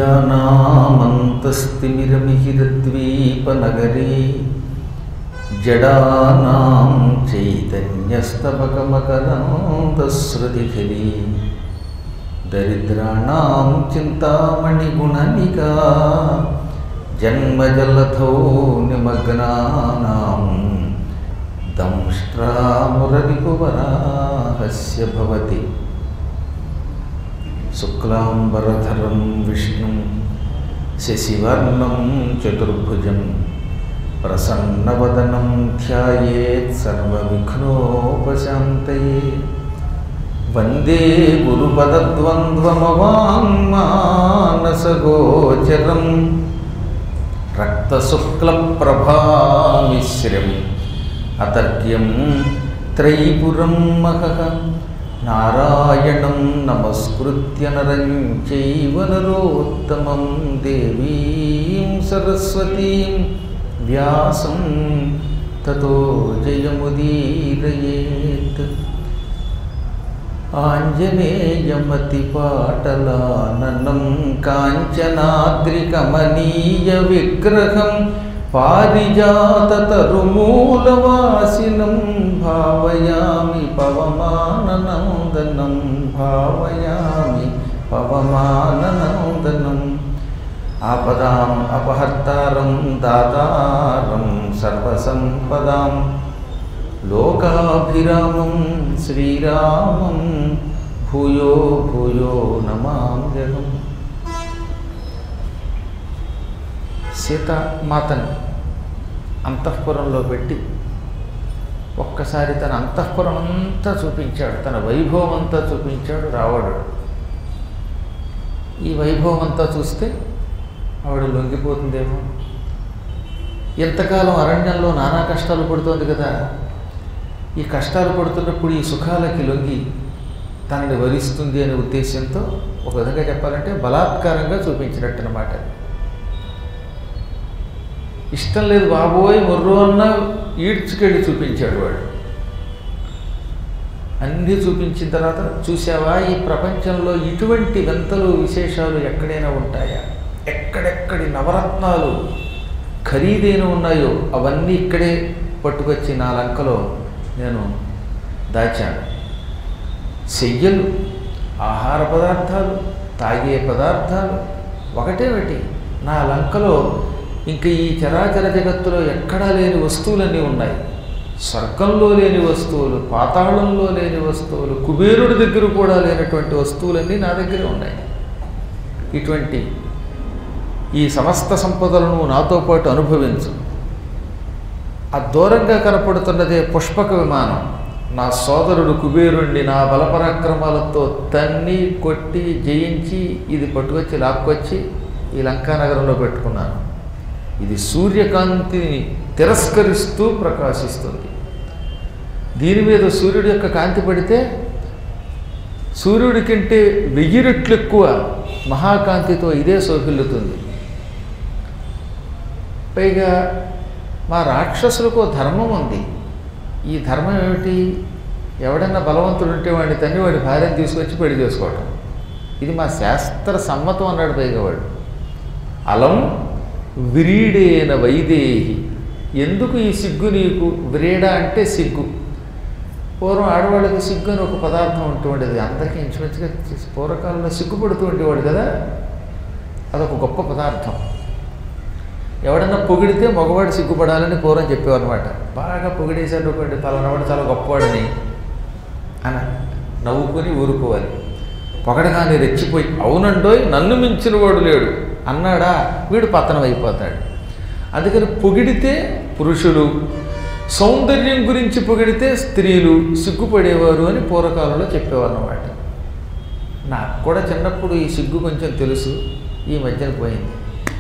అవిద్యానామంతస్తిమిరమిహిరద్వీపనగరే జడానాం చైతన్యస్తబకమకరందశ్రుతిఖిలి దరిద్రాణాం చింతామణిగుణనికా జన్మజలథో నిమగ్నానాం దంష్ట్రామురరిపువరాహస్య భవతి శుక్లాంబరధరం విష్ణుం శశివర్ణం చతుర్భుజం ప్రసన్నవదనం ధ్యాయేత్ సర్వవిఘ్నోపశాంతయే వందే గురుపదద్వంద్వమవాङ्మానసగోచరం రక్తశుక్లప్రభామిశ్రం అతర్క్యం త్రైపురం మహః నారాయణం నమస్కృత్య నరం చైవ నరోత్తమం దేవీం సరస్వతీం వ్యాసం తతో జయముదీరయేత్ ఆంజనేయమతిపాటలాననం కాంచనాద్రికమనీయ విగ్రహం పారిజాతతరుమూలవాసినం భావయామి పవమాననందనం భావయామి పవమాననందనం ఆపదాం అపహర్తారం దాతారం సర్వసంపదాం లోకాభిరామం శ్రీరామం భూయో భూయో నమామ్యహం సీతామాతను అంతఃపురంలో పెట్టి ఒక్కసారి తన అంతఃపురం అంతా చూపించాడు తన వైభవం అంతా చూపించాడు రావణుడు ఈ వైభవం అంతా చూస్తే ఆవిడ లొంగిపోతుందేమో ఎంతకాలం అరణ్యంలో నానా కష్టాలు పడుతోంది కదా ఈ కష్టాలు పడుతున్నప్పుడు ఈ సుఖాలకి లొంగి తనని వరిస్తుంది అనే ఉద్దేశంతో ఒక విధంగా చెప్పాలంటే బలాత్కారంగా చూపించినట్టు అనమాట ఇష్టం లేదు బాబోయ్ మొర్రో అన్న ఈడ్చుకెళ్ళి చూపించాడు వాడు అన్నీ చూపించిన తర్వాత చూసావా ఈ ప్రపంచంలో ఇటువంటి వింతలు విశేషాలు ఎక్కడైనా ఉంటాయా ఎక్కడెక్కడి నవరత్నాలు ఖరీదైన ఉన్నాయో అవన్నీ ఇక్కడే పట్టుకొచ్చి నా లంకలో నేను దాచాను శయ్యలు ఆహార పదార్థాలు తాగే పదార్థాలు ఒకటేమిటి నా లంకలో ఇంక ఈ చరాచర జగత్తులో ఎక్కడా లేని వస్తువులన్నీ ఉన్నాయి స్వర్గంలో లేని వస్తువులు పాతాళంలో లేని వస్తువులు కుబేరుడి దగ్గర కూడా లేనటువంటి వస్తువులన్నీ నా దగ్గర ఉన్నాయి ఇటువంటి ఈ సమస్త సంపదలను నాతో పాటు అనుభవించు ఆ దూరంగా కనపడుతున్నదే పుష్పక విమానం నా సోదరుడు కుబేరుణ్ణి నా బలపరాక్రమాలతో తన్ని కొట్టి జయించి ఇది పట్టుకొచ్చి లాక్కొచ్చి ఈ లంకానగరంలో పెట్టుకున్నాను ఇది సూర్యకాంతిని తిరస్కరిస్తూ ప్రకాశిస్తుంది దీని మీద సూర్యుడి యొక్క కాంతి పడితే సూర్యుడి కంటే వెయ్యి రెట్లు ఎక్కువ మహాకాంతితో ఇదే శోభిల్లుతుంది పైగా మా రాక్షసులకు ధర్మం ఉంది ఈ ధర్మం ఏమిటి ఎవడన్నా బలవంతుడు ఉంటే వాడిని తన్ని వాడి భార్యను తీసుకొచ్చి పెళ్లి చేసుకోవటం ఇది మా శాస్త్ర సమ్మతం అన్నాడు పైగా వాడు అలం వ్రీడేన వైదేహి ఎందుకు ఈ సిగ్గు నీకు వ్రీడ అంటే సిగ్గు పూర్వం ఆడవాళ్ళకి సిగ్గు అని ఒక పదార్థం ఉంటూ ఉండేది అందరికీ ఇంచుమించుగా పూర్వకాలంలో సిగ్గుపడుతూ ఉండేవాడు కదా అదొక గొప్ప పదార్థం ఎవడన్నా పొగిడితే మగవాడు సిగ్గుపడాలని పూర్వం చెప్పేవారు అనమాట బాగా పొగిడేశాడు అనుకోండి పలానావాడు చాలా గొప్పవాడిని అని నవ్వుకొని ఊరుకోవాలి పొగడగానే రెచ్చిపోయి అవునండోయ్ నన్ను మించిన వాడు లేడు అన్నాడా వీడు పతనం అయిపోతాడు అందుకని పొగిడితే పురుషులు సౌందర్యం గురించి పొగిడితే స్త్రీలు సిగ్గుపడేవారు అని పూర్వకాలంలో చెప్పేవారు అన్నమాట నాకు కూడా చిన్నప్పుడు ఈ సిగ్గు కొంచెం తెలుసు ఈ మధ్యన పోయింది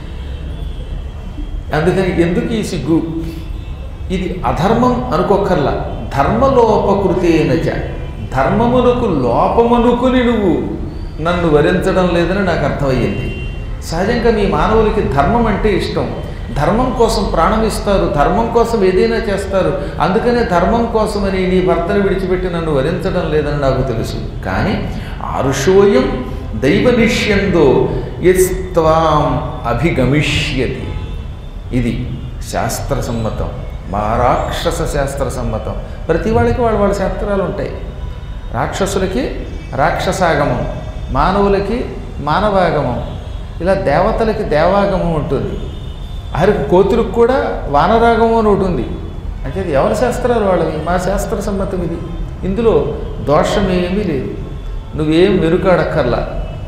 అందుకని ఎందుకు ఈ సిగ్గు ఇది అధర్మం అనుకోకర్లా ధర్మలోపకృతేనచ ధర్మమునకు లోపమనుకుని నువ్వు నన్ను వరించడం లేదని నాకు అర్థమయ్యింది సహజంగా మీ మానవులకి ధర్మం అంటే ఇష్టం ధర్మం కోసం ప్రాణం ఇస్తారు ధర్మం కోసం ఏదైనా చేస్తారు అందుకనే ధర్మం కోసమని నీ భర్తను విడిచిపెట్టి నన్ను వరించడం లేదని నాకు తెలుసు కానీ ఆరుషోయం దైవనిష్యందో యస్త్వాం అభిగమిష్యతి ఇది శాస్త్ర సమ్మతం మా రాక్షస శాస్త్ర సమ్మతం ప్రతి వాళ్ళకి వాళ్ళ వాళ్ళ శాస్త్రాలు ఉంటాయి రాక్షసులకి రాక్షసాగమం మానవులకి మానవాగమం ఇలా దేవతలకి దేవాగమం ఉంటుంది ఆరికి కోతులకు కూడా వానరాగమం అని ఒకటి ఉంది అంటే ఇది ఎవరి శాస్త్రాలు వాళ్ళవి మా శాస్త్ర సమ్మతం ఇది ఇందులో దోషమేమీ లేదు నువ్వేం వెనుకాడక్కర్లా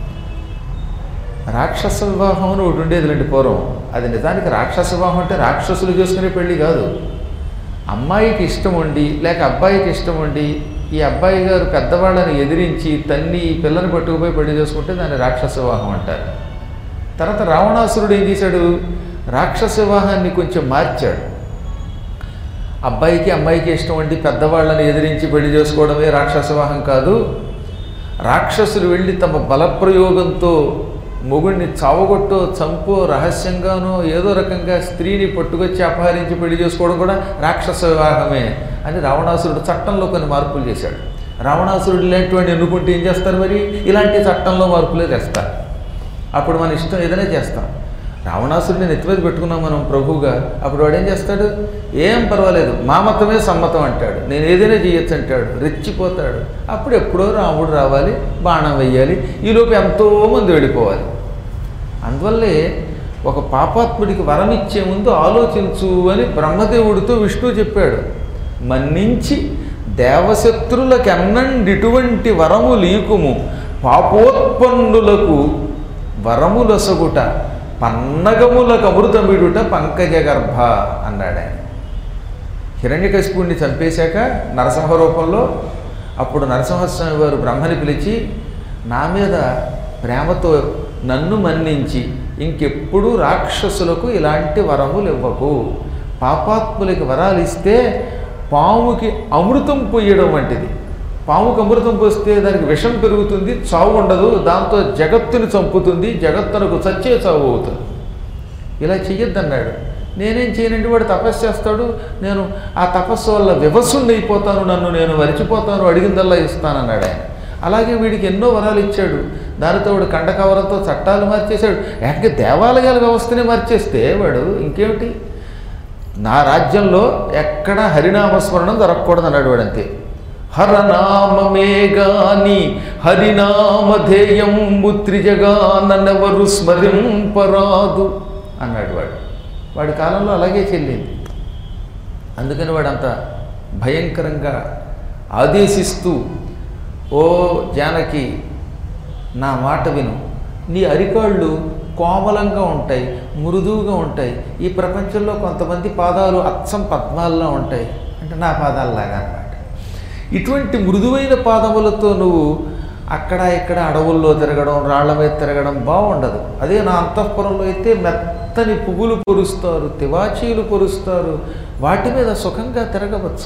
రాక్షస వివాహం అని ఒకటి ఉండేదిలేండి పూర్వం అది నిజానికి రాక్షస వివాహం అంటే రాక్షసులు చేసుకునే పెళ్ళి కాదు అమ్మాయికి ఇష్టం ఉండి లేక అబ్బాయికి ఇష్టం ఉండి ఈ అబ్బాయి గారు పెద్దవాళ్ళని ఎదిరించి తన్ని ఈ పిల్లని పట్టుకుపోయి పెళ్లి చేసుకుంటే దాన్ని రాక్షస వివాహం అంటారు తర్వాత రావణాసురుడు ఏం చేశాడు రాక్షస వివాహాన్ని కొంచెం మార్చాడు అబ్బాయికి అమ్మాయికి ఇష్టం ఉండి పెద్దవాళ్ళని ఎదిరించి పెళ్లి చేసుకోవడమే రాక్షస వివాహం కాదు రాక్షసులు వెళ్ళి తమ బలప్రయోగంతో మొగుడిని చావగొట్టో చంపో రహస్యంగానో ఏదో రకంగా స్త్రీని పట్టుకొచ్చి అపహరించి పెళ్లి చేసుకోవడం కూడా రాక్షస వివాహమే అని రావణాసురుడు చట్టంలో కొన్ని మార్పులు చేశాడు రావణాసురుడు ఇలాంటివాడిని ఎన్నుకుంటే ఏం చేస్తారు మరి ఇలాంటి చట్టంలో మార్పులే తెస్తారు అప్పుడు మన ఇష్టం ఏదైనా చేస్తాం రావణాసురుడిని నెత్తి మీద పెట్టుకున్నాం మనం ప్రభువుగా అప్పుడు వాడు ఏం చేస్తాడు ఏం పర్వాలేదు మా మతమే సమ్మతం అంటాడు నేను ఏదైనా చేయొచ్చు అంటాడు రెచ్చిపోతాడు అప్పుడు ఎప్పుడో రాముడు రావాలి బాణం వెయ్యాలి ఈలోపు ఎంతోమంది వెళ్ళిపోవాలి అందువల్లే ఒక పాపాత్ముడికి వరం ఇచ్చే ముందు ఆలోచించు అని బ్రహ్మదేవుడితో విష్ణు చెప్పాడు మన్నించి దేవశత్రులకెన్నండిటువంటి వరము లీకుము పాపోత్పన్నులకు వరములసగుట పన్నగములకు అమృతమిడుట పంకజగర్భ అన్నాడు ఆయన హిరణ్యకశిపుణ్ణి చంపేశాక నరసింహ రూపంలో అప్పుడు నరసింహస్వామి వారు బ్రహ్మని పిలిచి నా మీద ప్రేమతో నన్ను మన్నించి ఇంకెప్పుడు రాక్షసులకు ఇలాంటి వరములు ఇవ్వకు పాపాత్ములకి వరాలు ఇస్తే పాముకి అమృతం పొయ్యడం వంటిది పాముకు అమృతం పోస్తే దానికి విషం పెరుగుతుంది చావు ఉండదు దాంతో జగత్తుని చంపుతుంది జగత్తునకు చచ్చే చావు అవుతుంది ఇలా చెయ్యొద్దన్నాడు నేనేం చేయనండి వాడు తపస్సు చేస్తాడు నేను ఆ తపస్సు వల్ల వివసుండి అయిపోతాను నన్ను నేను మరిచిపోతాను అడిగిందల్లా ఇస్తానన్నాడు ఆయన అలాగే వీడికి ఎన్నో వరాలు ఇచ్చాడు దానితో వాడు కండకవరంతో చట్టాలు మార్చేశాడు ఏకంగా దేవాలయాల వ్యవస్థనే మార్చేస్తే వాడు ఇంకేమిటి నా రాజ్యంలో ఎక్కడ హరినామస్మరణం జరగకూడదు అన్నాడు వాడు అంతే హరనామమే గాని హరినామధేయంబు త్రిజగానెవరు స్మరింపరాదు అన్నాడు వాడు వాడి కాలంలో అలాగే చెల్లింది అందుకని వాడు అంత భయంకరంగా ఆదేశిస్తూ ఓ జానకి నా మాట విను నీ అరికాళ్ళు కోమలంగా ఉంటాయి మృదువుగా ఉంటాయి ఈ ప్రపంచంలో కొంతమంది పాదాలు అచ్చం పద్మాల్లో ఉంటాయి అంటే నా పాదాలలాగా అన్నమాట ఇటువంటి మృదువైన పాదములతో నువ్వు అక్కడ ఇక్కడ అడవుల్లో తిరగడం రాళ్ల మీద తిరగడం బాగుండదు అదే నా అంతఃపురంలో అయితే మెత్తని పువ్వులు పొరుస్తారు తివాచీలు పొరుస్తారు వాటి మీద సుఖంగా తిరగవచ్చు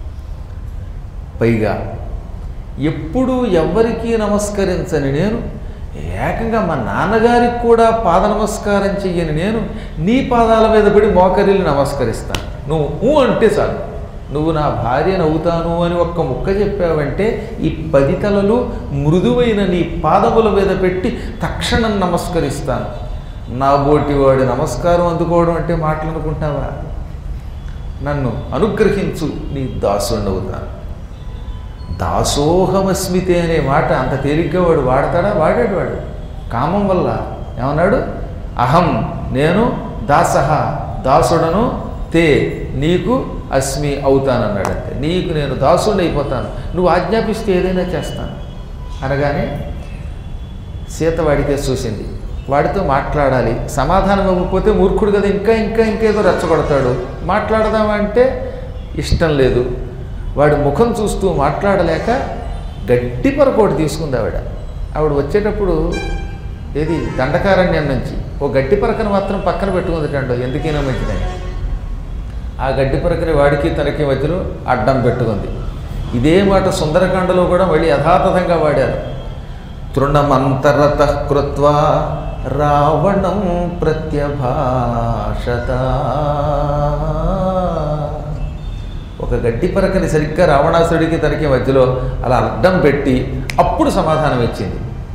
పైగా ఎప్పుడూ ఎవ్వరికీ నమస్కరించని నేను ఏకంగా మా నాన్నగారికి కూడా పాద నమస్కారం చెయ్యని నేను నీ పాదాల మీద పడి మోకరిల్లి నమస్కరిస్తాను నువ్వు ఊ అంటే చాలు నువ్వు నా భార్యను అవుతాను అని ఒక్క ముక్క చెప్పావంటే ఈ పది తలలు మృదువైన నీ పాదముల మీద పెట్టి తక్షణం నమస్కరిస్తాను నా బోటివాడి నమస్కారం అందుకోవడం అంటే మాటలు అనుకుంటావా నన్ను అనుగ్రహించు నీ దాసుండవుతాను దాసోహమస్మితే అనే మాట అంత తేలిగ్గా వాడు వాడతాడా వాడాడు వాడు కామం వల్ల ఏమన్నాడు అహం నేను దాసహ దాసుడను తే నీకు అస్మి అవుతానన్నాడు అంతే నీకు నేను దాసుడిని అయిపోతాను నువ్వు ఆజ్ఞాపిస్తే ఏదైనా చేస్తాను అనగానే సీత వాడికే చూసింది వాడితో మాట్లాడాలి సమాధానం ఇవ్వకపోతే మూర్ఖుడు కదా ఇంకా ఇంకా ఇంకేదో రెచ్చగొడతాడు మాట్లాడదామంటే ఇష్టం లేదు వాడి ముఖం చూస్తూ మాట్లాడలేక గట్టి పరకోటి తీసుకుంది ఆవిడ ఆవిడ వచ్చేటప్పుడు ఏది దండకారణ్యం నుంచి ఓ గట్టి పరకను మాత్రం పక్కన పెట్టుకుందిటండు ఎందుకైనా మంచిదని ఆ గడ్డి పరకని వాడికి తనకి మధ్యలో అడ్డం పెట్టుకుంది ఇదే మాట సుందరకాండలో కూడా మళ్ళీ యథాతథంగా వాడారు తృణమంతరత కృత్వా రావణం ప్రత్యభాషత ఒక గడ్డి పరకని సరిగ్గా రావణాసుడికి తనకి మధ్యలో అలా అడ్డం పెట్టి అప్పుడు సమాధానం ఇచ్చింది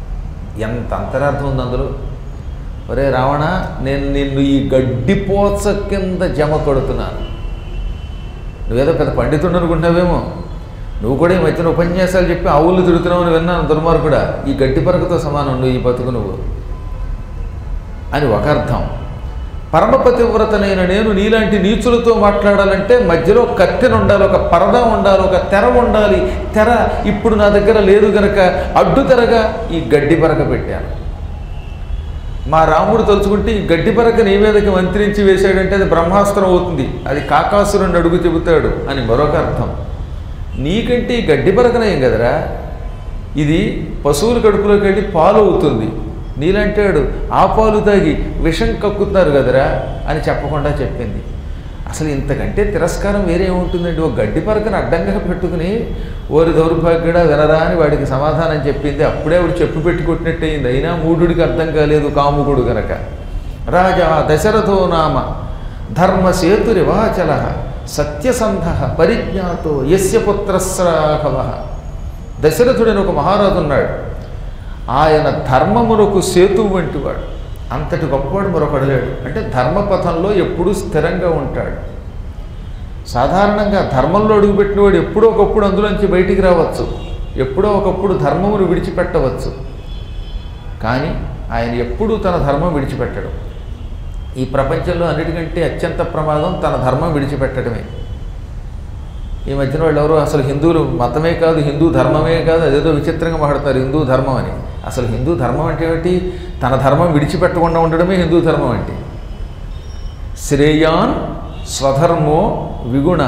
ఎంత అంతరార్థం ఉంది అందులో ఒరే రావణ నేను నిన్ను ఈ గడ్డిపోచ కింద జమ కొడుతున్నాను నువ్వేదో పెద్ద పండితుడు అనుకుంటున్నావేమో నువ్వు కూడా ఈ మధ్యన ఉపన్యాసాలు చెప్పి ఆవులు తిడుతున్నావు అని విన్నాను దుర్మార్గుడా ఈ గడ్డి పరకతో సమానం నువ్వు ఈ బతుకు నువ్వు అని ఒక అర్థం పరమపతివ్రతనైన నేను నీలాంటి నీచులతో మాట్లాడాలంటే మధ్యలో కత్తెన ఉండాలి ఒక పరద ఉండాలి ఒక తెర ఉండాలి తెర ఇప్పుడు నా దగ్గర లేదు గనక అడ్డు తెరగా ఈ గడ్డి పరక పెట్టాను మా రాముడు తలుచుకుంటే ఈ గడ్డి పరక నీ మీదకి మంత్రించి వేశాడంటే అది బ్రహ్మాస్త్రం అవుతుంది అది కాకాసురుని అడుగు చెబుతాడు అని మరొక అర్థం నీకంటే ఈ గడ్డి పరకనేం కదరా ఇది పశువుల కడుపులోకి వెళ్ళి పాలు అవుతుంది నీలంటాడు ఆ పాలు తాగి విషం కక్కుతున్నారు కదరా అని చెప్పకుండా చెప్పింది అసలు ఇంతకంటే తిరస్కారం వేరే ఉంటుందండి ఒక గడ్డి పరకను అడ్డంగా పెట్టుకుని ఓరి దౌర్భాగ్యుడా వినరా అని వాడికి సమాధానం చెప్పింది అప్పుడే వాడు చెప్పు పెట్టి కొట్టినట్టయింది అయినా మూఢుడికి అర్థం కాలేదు కాముకుడు గనక రాజా దశరథో నామ ధర్మసేతురివాచల సత్యసంధ పరిజ్ఞాతో యస్య పుత్రస్రాఘవ దశరథుడని ఒక మహారాజు ఉన్నాడు ఆయన ధర్మమునకు సేతు వంటివాడు అంతటి గొప్పవాడు మరొకడు లేడు అంటే ధర్మపథంలో ఎప్పుడూ స్థిరంగా ఉంటాడు సాధారణంగా ధర్మంలో అడుగుపెట్టినవాడు ఎప్పుడో ఒకప్పుడు అందులోంచి బయటికి రావచ్చు ఎప్పుడో ఒకప్పుడు ధర్మమును విడిచిపెట్టవచ్చు కానీ ఆయన ఎప్పుడూ తన ధర్మం విడిచిపెట్టడం ఈ ప్రపంచంలో అన్నిటికంటే అత్యంత ప్రమాదం తన ధర్మం విడిచిపెట్టడమే ఈ మధ్యన వాళ్ళు ఎవరు అసలు హిందువులు మతమే కాదు హిందూ ధర్మమే కాదు అదేదో విచిత్రంగా మాట్లాడతారు హిందూ ధర్మం అని అసలు హిందూ ధర్మం అంటే ఏమిటి తన ధర్మం విడిచిపెట్టకుండా ఉండడమే హిందూ ధర్మం అంటే శ్రేయాన్ స్వధర్మో విగుణ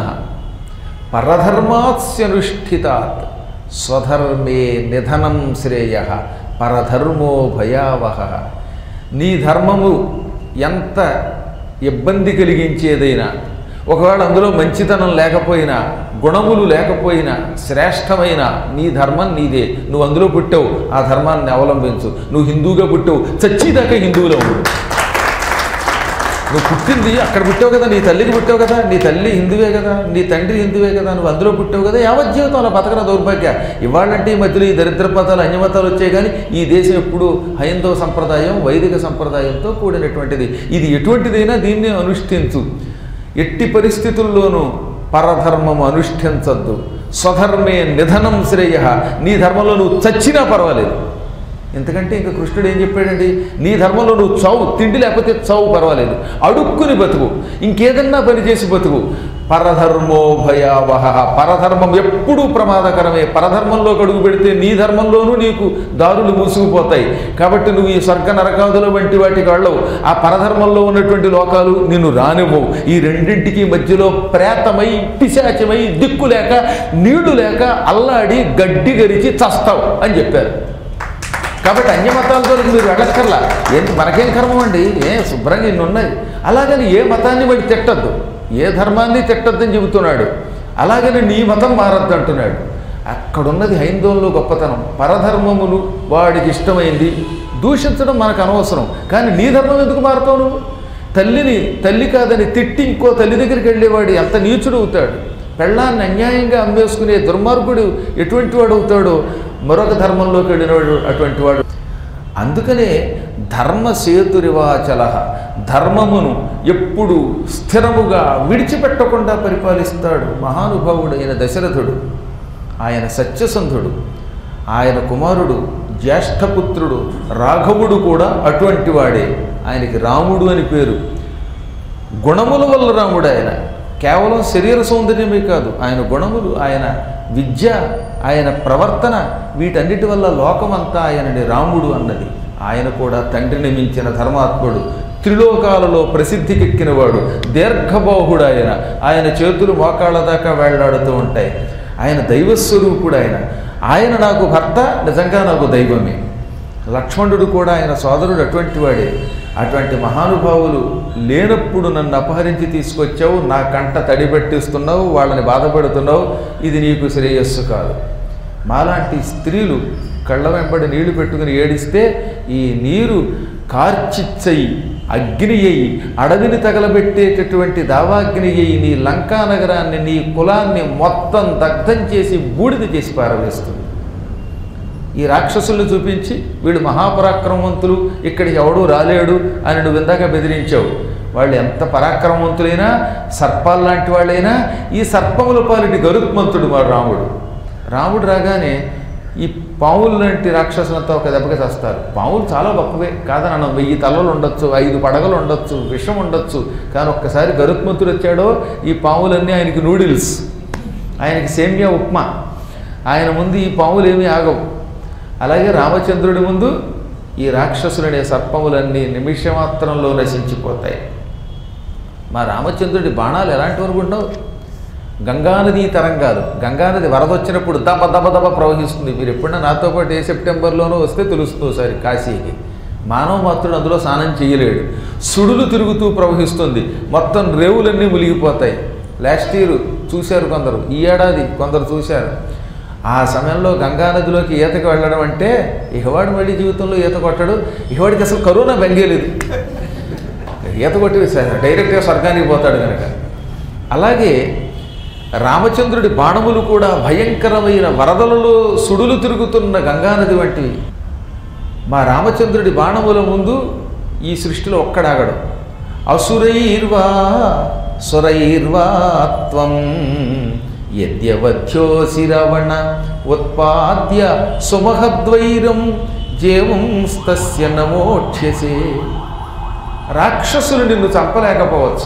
పరధర్మాత్స్యనుష్ఠితాత్ స్వధర్మే నిధనం శ్రేయ పరధర్మో భయావహ నీ ధర్మము ఎంత ఇబ్బంది కలిగించేదైనా ఒకవేళ అందులో మంచితనం లేకపోయినా గుణములు లేకపోయినా శ్రేష్టమైన నీ ధర్మం నీదే నువ్వు అందులో పుట్టావు ఆ ధర్మాన్ని అవలంబించు నువ్వు హిందూగా పుట్టావు చచ్చిదాకా హిందువులో ఉండు నువ్వు పుట్టింది అక్కడ పుట్టావు కదా నీ తల్లికి పుట్టావు కదా నీ తల్లి హిందువే కదా నీ తండ్రి హిందువే కదా నువ్వు అందులో పుట్టావు కదా యావజ్జీవితం అలా బతకన దౌర్భాగ్య ఇవాళంటే ఈ మధ్యలో ఈ దరిద్ర పదాలు అన్యమతాలు వచ్చాయి కానీ ఈ దేశం ఎప్పుడు హైందవ సంప్రదాయం వైదిక సంప్రదాయంతో కూడినటువంటిది ఇది ఎటువంటిదైనా దీన్ని అనుష్ఠించు ఎట్టి పరిస్థితుల్లోనూ పరధర్మము అనుష్ఠించద్దు స్వధర్మే నిధనం శ్రేయ నీ ధర్మంలో నువ్వు చచ్చినా పర్వాలేదు ఎందుకంటే ఇంకా కృష్ణుడు ఏం చెప్పాడండి నీ ధర్మంలో నువ్వు చావు తిండి లేకపోతే చావు పర్వాలేదు అడుక్కుని బతుకు ఇంకేదన్నా పని చేసి బతుకు పరధర్మో భయావహ పరధర్మం ఎప్పుడూ ప్రమాదకరమే పరధర్మంలోకి అడుగు పెడితే నీ ధర్మంలోనూ నీకు దారులు మూసుకుపోతాయి కాబట్టి నువ్వు ఈ స్వర్గ నరకాదుల వంటి వాటికి వెళ్ళవు ఆ పరధర్మంలో ఉన్నటువంటి లోకాలు నిన్ను రానివ్వవు ఈ రెండింటికి మధ్యలో ప్రేతమై పిశాచమై దిక్కు లేక నీళ్లు లేక అల్లాడి గడ్డి గరిచి చస్తావు అని చెప్పారు కాబట్టి అన్య మతాలతో మీరు వెళ్ళక్కర్లా ఏంటి మనకేం కర్మం అండి ఏ శుభ్రంగా ఇన్ని ఉన్నాయి అలాగని ఏ మతాన్ని వాడి తిట్టద్దు ఏ ధర్మాన్ని తిట్టద్దని చెబుతున్నాడు అలాగని నీ మతం మారద్దు అంటున్నాడు అక్కడున్నది హైందవంలో గొప్పతనం పరధర్మములు వాడికి ఇష్టమైంది దూషించడం మనకు అనవసరం కానీ నీ ధర్మం ఎందుకు మారుతావు నువ్వు తల్లిని తల్లి కాదని తిట్టి ఇంకో తల్లి దగ్గరికి వెళ్ళేవాడు ఎంత నీచుడు అవుతాడు పెళ్ళాన్ని అన్యాయంగా అమ్మేసుకునే దుర్మార్గుడు ఎటువంటి వాడు అవుతాడో మరొక ధర్మంలోకి వెళ్ళినవాడు అటువంటి వాడు అందుకనే ధర్మసేతురివాచల ధర్మమును ఎప్పుడు స్థిరముగా విడిచిపెట్టకుండా పరిపాలిస్తాడు మహానుభావుడైన దశరథుడు ఆయన సత్యసంధుడు ఆయన కుమారుడు జ్యేష్ఠపుత్రుడు రాఘవుడు కూడా అటువంటి వాడే ఆయనకి రాముడు అని పేరు గుణముల వల్ల రాముడు ఆయన కేవలం శరీర సౌందర్యమే కాదు ఆయన గుణములు ఆయన విద్య ఆయన ప్రవర్తన వీటన్నిటి వల్ల లోకమంతా ఆయనని రాముడు అన్నది ఆయన కూడా తండ్రిని మించిన ధర్మాత్ముడు త్రిలోకాలలో ప్రసిద్ధికెక్కినవాడు దీర్ఘబాహుడు ఆయన ఆయన చేతులు మోకాళ్ళ దాకా వేళ్లాడుతూ ఉంటాయి ఆయన దైవస్వరూపుడు ఆయన ఆయన నాకు భర్త నిజంగా నాకు దైవమే లక్ష్మణుడు కూడా ఆయన సోదరుడు అటువంటి వాడే అటువంటి మహానుభావులు లేనప్పుడు నన్ను అపహరించి తీసుకొచ్చావు నా కంట తడిపెట్టిస్తున్నావు వాళ్ళని బాధపెడుతున్నావు ఇది నీకు శ్రేయస్సు కాదు మాలాంటి స్త్రీలు కళ్ళ వెంబడి నీళ్లు పెట్టుకుని ఏడిస్తే ఈ నీరు కార్చిచ్చయి అగ్ని అయి అడవిని తగలబెట్టేటటువంటి దావాగ్ని అయి నీ లంకా నగరాన్ని నీ కులాన్ని మొత్తం దగ్ధం చేసి బూడిద చేసి పారవేస్తుంది ఈ రాక్షసుల్ని చూపించి వీళ్ళు మహాపరాక్రమవంతులు ఇక్కడికి ఎవడూ రాలేడు అని నువ్వు ఇందాక బెదిరించావు వాళ్ళు ఎంత పరాక్రమవంతులైనా సర్పాలు లాంటి వాళ్ళైనా ఈ సర్పముల పాలిటి గరుత్మంతుడు వాడు రాముడు రాముడు రాగానే ఈ పావులు లాంటి రాక్షసులంతా ఒక దెబ్బకి చస్తారు పావులు చాలా గొప్పవే కాదని అనం వెయ్యి తలలు ఉండొచ్చు ఐదు పడగలు ఉండొచ్చు విషం ఉండొచ్చు కానీ ఒక్కసారి గరుత్మంతుడు వచ్చాడో ఈ పావులన్నీ ఆయనకి నూడిల్స్ ఆయనకి సేమ్యా ఉప్మా ఆయన ముందు ఈ పావులు ఏమీ ఆగవు అలాగే రామచంద్రుడి ముందు ఈ రాక్షసులనే సర్పములన్నీ నిమిషమాత్రంలో నశించిపోతాయి మా రామచంద్రుడి బాణాలు ఎలాంటివి అనుకుంటావు గంగానది తరంగాలు గంగానది వరద వచ్చినప్పుడు దబ దబ దబ ప్రవహిస్తుంది మీరు ఎప్పుడన్నా నాతో పాటు ఏ సెప్టెంబర్లోనో వస్తే తెలుస్తుంది ఒకసారి కాశీకి మానవ మాత్రుడు అందులో స్నానం చేయలేడు సుడులు తిరుగుతూ ప్రవహిస్తుంది మొత్తం రేవులన్నీ మునిగిపోతాయి లాస్ట్ ఇయర్ చూశారు కొందరు ఈ ఏడాది కొందరు చూశారు ఆ సమయంలో గంగానదిలోకి ఈతకి వెళ్ళడం అంటే ఇహవాడు మళ్ళీ జీవితంలో ఈత కొట్టడు ఇహవాడికి అసలు కరోనా బెంగేలేదు ఈత కొట్టి డైరెక్ట్గా స్వర్గానికి పోతాడు కనుక అలాగే రామచంద్రుడి బాణములు కూడా భయంకరమైన వరదలలో సుడులు తిరుగుతున్న గంగానది వంటివి మా రామచంద్రుడి బాణముల ముందు ఈ సృష్టిలో ఒక్కడాగడు అసురైర్వా సురైర్వా త్వం యద్యవధ్యోసి రవణ ఉత్పాద్య సుమహద్వైరం జీవంస్తస్య నమోక్ష్యసే రాక్షసులు నిన్ను చంపలేకపోవచ్చు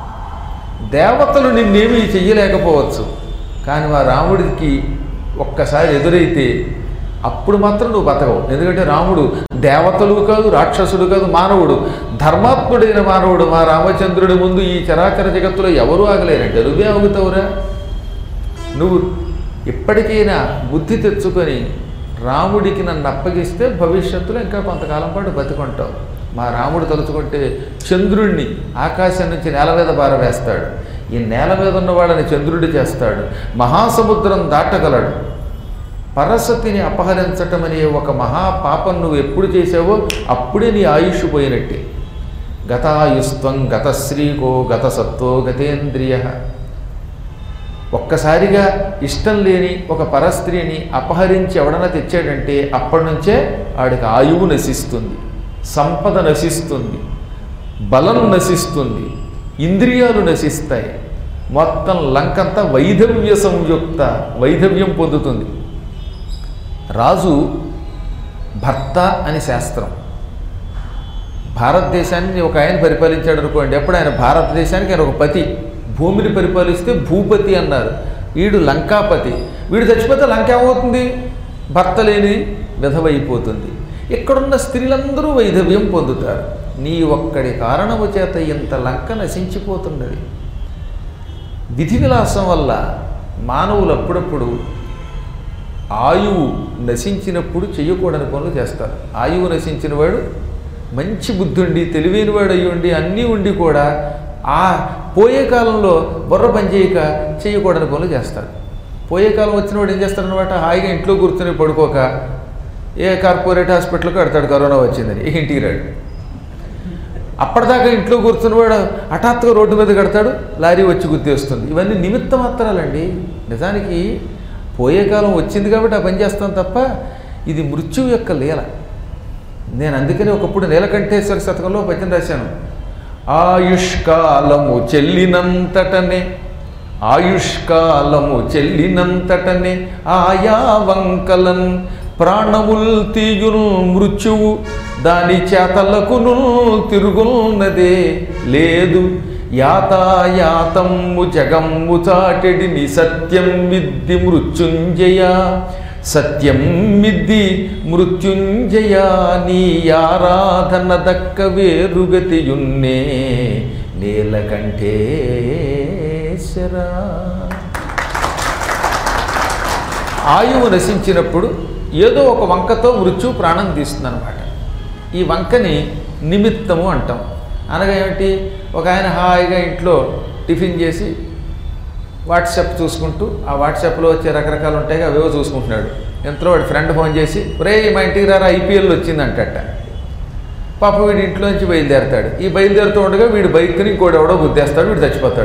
దేవతలు నిన్నేమీ చెయ్యలేకపోవచ్చు కానీ మా రాముడికి ఒక్కసారి ఎదురైతే అప్పుడు మాత్రం నువ్వు బతకవు ఎందుకంటే రాముడు దేవతలు కాదు రాక్షసుడు కాదు మానవుడు ధర్మాత్ముడైన మానవుడు మా రామచంద్రుడి ముందు ఈ చరాచర జగత్తులో ఎవరూ ఆగలేరంటే నువ్వే ఆగుతావురా నువ్వు ఇప్పటికైనా బుద్ధి తెచ్చుకొని రాముడికి నన్ను అప్పగిస్తే భవిష్యత్తులో ఇంకా కొంతకాలం పాటు బతికుంటావు మా రాముడు తలుచుకుంటే చంద్రుణ్ణి ఆకాశం నుంచి నేల మీద పారవేస్తాడు ఈ నేల మీద ఉన్న వాళ్ళని చంద్రుడి చేస్తాడు మహాసముద్రం దాటగలడు పరసతిని అపహరించటం అనే ఒక మహాపాపం నువ్వు ఎప్పుడు చేసావో అప్పుడే నీ ఆయుష్ పోయినట్టే గతాయుస్త్వం గతశ్రీకో గత సత్వో గతేంద్రియ ఒక్కసారిగా ఇష్టం లేని ఒక పరస్త్రీని అపహరించి ఎవడన్నా తెచ్చాడంటే అప్పటి నుంచే ఆడికి ఆయువు నశిస్తుంది సంపద నశిస్తుంది బలం నశిస్తుంది ఇంద్రియాలు నశిస్తాయి మొత్తం లంకంతా వైధవ్య సంయుక్త వైధవ్యం పొందుతుంది రాజు భర్త అని శాస్త్రం భారతదేశాన్ని ఒక ఆయన పరిపాలించాడు అనుకోండి ఎప్పుడు ఆయన భారతదేశానికి ఆయన ఒక పతి భూమిని పరిపాలిస్తే భూపతి అన్నారు వీడు లంకాపతి వీడు చచ్చిపోతే లంక ఏమవుతుంది భర్త లేని విధవైపోతుంది ఇక్కడున్న స్త్రీలందరూ వైధవ్యం పొందుతారు నీ ఒక్కడి కారణము చేత ఇంత లంక నశించిపోతున్నది విధి విలాసం వల్ల మానవులు అప్పుడప్పుడు ఆయువు నశించినప్పుడు చేయకూడని పనులు చేస్తారు ఆయువు నశించిన వాడు మంచి బుద్ధుండి తెలివైన వాడు అయ్యి ఉండి అన్నీ ఉండి కూడా ఆ పోయే కాలంలో బుర్ర పనిచేయక చేయకూడని పనులు చేస్తాడు పోయే కాలం వచ్చిన వాడు ఏం చేస్తాడనమాట హాయిగా ఇంట్లో కూర్చొని పడుకోక ఏ కార్పొరేట్ హాస్పిటల్కి కడతాడు కరోనా వచ్చిందని ఇక ఇంటికి రాడు అప్పటిదాకా ఇంట్లో కూర్చున్నవాడు హఠాత్తుగా రోడ్డు మీద కడతాడు లారీ వచ్చి గుర్తేస్తుంది ఇవన్నీ నిమిత్త మాత్రాలండి నిజానికి పోయే కాలం వచ్చింది కాబట్టి ఆ పని చేస్తాం తప్ప ఇది మృత్యువు యొక్క లీల నేను అందుకని ఒకప్పుడు నీలకంఠేశ్వర శతకంలో పద్యం రాశాను ఆయుష్కాలము చెల్లినంతటనే ఆయుష్కాలము చెల్లినంతటనే ఆయా వంకలన్ ప్రాణముల్ తీయును మృత్యువు దాని చేతలకును తిరుగున్నదే లేదు యాతాయాతమ్ము జగమ్ము చాటెడిని సత్యం మిద్ది మృత్యుంజయ సత్యం మిద్ది మృత్యుంజయ నీ ఆరాధన దక్క వేరుగతియున్నే నీలకంఠేశ్వరా ఆయువు నశించినప్పుడు ఏదో ఒక వంకతో మృత్యు ప్రాణం తీస్తుందన్నమాట ఈ వంకని నిమిత్తము అంటాం అనగా ఏమిటి ఒక ఆయన హాయిగా ఇంట్లో టిఫిన్ చేసి వాట్సాప్ చూసుకుంటూ ఆ వాట్సాప్లో వచ్చే రకరకాలు ఉంటాయి అవేవో చూసుకుంటున్నాడు ఎంతో వాడి ఫ్రెండ్ ఫోన్ చేసి రే మా ఇంటికి రారా ఐపీఎల్ వచ్చిందంటట పాప వీడి ఇంట్లో నుంచి బయలుదేరతాడు ఈ బయలుదేరుతూ ఉండగా వీడు బైక్ని ఇంకోటి ఎవడో గుద్దేస్తాడు వీడు చచ్చిపోతాడు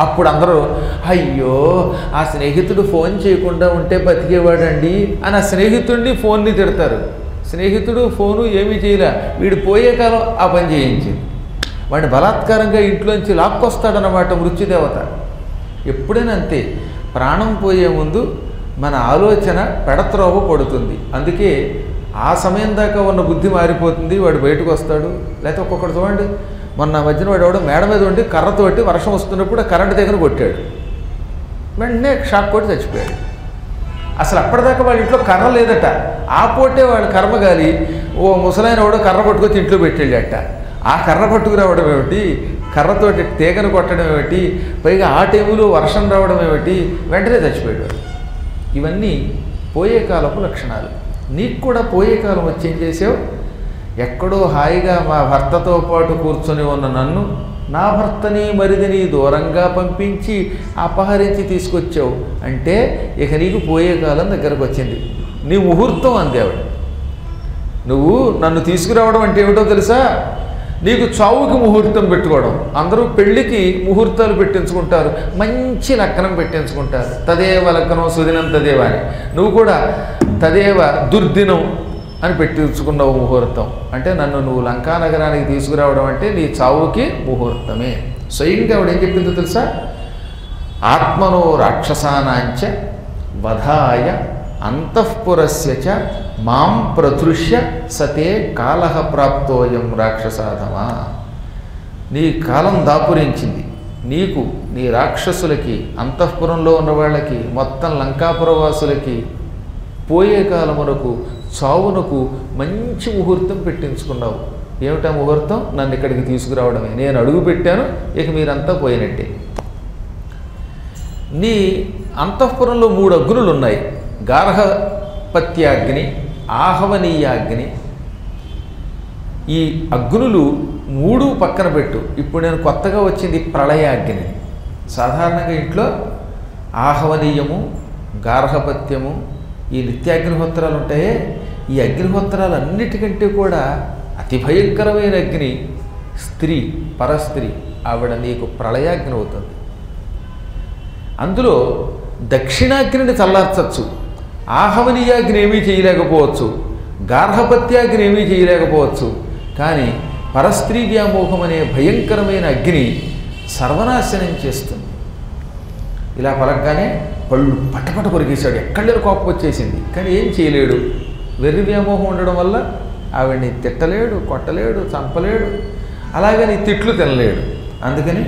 అప్పుడు అందరూ అయ్యో ఆ స్నేహితుడు ఫోన్ చేయకుండా ఉంటే బతికేవాడండి అని ఆ స్నేహితుడిని ఫోన్ని తిడతారు స్నేహితుడు ఫోను ఏమీ చేయలే వీడు పోయే కాలం ఆ పని చేయించింది వాడిని బలాత్కారంగా ఇంట్లోంచి లాక్కొస్తాడనమాట మృత్యుదేవత ఎప్పుడైనా అంతే ప్రాణం పోయే ముందు మన ఆలోచన పెడత్రోవ పడుతుంది అందుకే ఆ సమయం దాకా ఉన్న బుద్ధి మారిపోతుంది వాడు బయటకు వస్తాడు లేకపోతే ఒక్కొక్కడు చూడండి మొన్న మధ్యన వాడు ఎవడో మేడ మీద ఉండి కర్రతోటి వర్షం వస్తున్నప్పుడు ఆ కరెంట్ దగ్గర కొట్టాడు వెంటనే షాక్ కొట్టి చచ్చిపోయాడు అసలు అప్పటిదాకా వాళ్ళ ఇంట్లో కర్ర లేదట ఆ పోటే వాళ్ళ కర్మగాలి ఓ ముసలాయన ఎవడో కర్ర పట్టుకొచ్చి ఇంట్లో పెట్టాడట ఆ కర్ర పట్టుకురావడం ఏమిటి కర్రతోటి తీగను కొట్టడం ఏమిటి పైగా ఆ టైములో వర్షం రావడం ఏమిటి వెంటనే చచ్చిపోయాడు వాడు. ఇవన్నీ పోయే కాలపు లక్షణాలు నీకు కూడా పోయే కాలం వచ్చి ఏం చేసావు ఎక్కడో హాయిగా మా భర్తతో పాటు కూర్చొని ఉన్న నన్ను నా భర్తని మరిదిని దూరంగా పంపించి అపహరించి తీసుకొచ్చావు అంటే ఇక నీకు పోయే కాలం దగ్గరకు వచ్చింది నీ ముహూర్తం అంది ఆవిడ నువ్వు నన్ను తీసుకురావడం అంటే ఏమిటో తెలుసా నీకు చావుకి ముహూర్తం పెట్టుకోవడం అందరూ పెళ్ళికి ముహూర్తాలు పెట్టించుకుంటారు మంచి లగ్నం పెట్టించుకుంటారు తదేవ లగ్నం సుదినం తదేవ అని నువ్వు కూడా తదేవ దుర్దినం అని పెట్టించుకున్నావు ముహూర్తం అంటే నన్ను నువ్వు లంకా నగరానికి తీసుకురావడం అంటే నీ చావుకి ముహూర్తమే స్వయంగా ఆవిడ ఏం చెప్పిందో తెలుసా ఆత్మనో రాక్షసానాంచ వధాయ అంతఃపురస్య చ మాం ప్రదృశ్య సతే కాల ప్రాప్తోయం రాక్షసాధమా నీ కాలం దాపురించింది నీకు నీ రాక్షసులకి అంతఃపురంలో ఉన్న వాళ్ళకి మొత్తం లంకాపురవాసులకి పోయే కాలమునకు చావునకు మంచి ముహూర్తం పెట్టించుకున్నావు ఏమిటా ముహూర్తం నన్ను ఇక్కడికి తీసుకురావడమే నేను అడుగు పెట్టాను ఇక మీరంతా పోయినట్టే నీ అంతఃపురంలో మూడు అగ్నులు ఉన్నాయి గార్హపత్యాగ్ని ఆహవనీయాగ్ని ఈ అగ్నులు మూడు పక్కన పెట్టు ఇప్పుడు నేను కొత్తగా వచ్చింది ప్రళయాగ్ని సాధారణంగా ఇంట్లో ఆహవనీయము గార్హపత్యము ఈ నిత్యాగ్నిహోత్రాలు ఉంటాయే ఈ అగ్నిహోత్రాలు అన్నిటికంటే కూడా అతి భయంకరమైన అగ్ని స్త్రీ పరస్త్రీ ఆవిడ నీకు ప్రళయాగ్ని అవుతుంది అందులో దక్షిణాగ్నిని చల్లార్చచ్చు ఆహవనీయాగ్ని ఏమీ చేయలేకపోవచ్చు గార్హపత్యాగ్ని ఏమీ చేయలేకపోవచ్చు కానీ పరస్త్రీ వ్యామోహం అనే భయంకరమైన అగ్ని సర్వనాశనం చేస్తుంది ఇలా పలకగానే పళ్ళు పట్టపట్ట కొరికేశాడు ఎక్కడ కోపం వచ్చేసింది కానీ ఏం చేయలేడు వెర్రి వ్యామోహం ఉండడం వల్ల ఆవిడ్ని తిట్టలేడు కొట్టలేడు చంపలేడు అలాగని తిట్లు తినలేడు అందుకని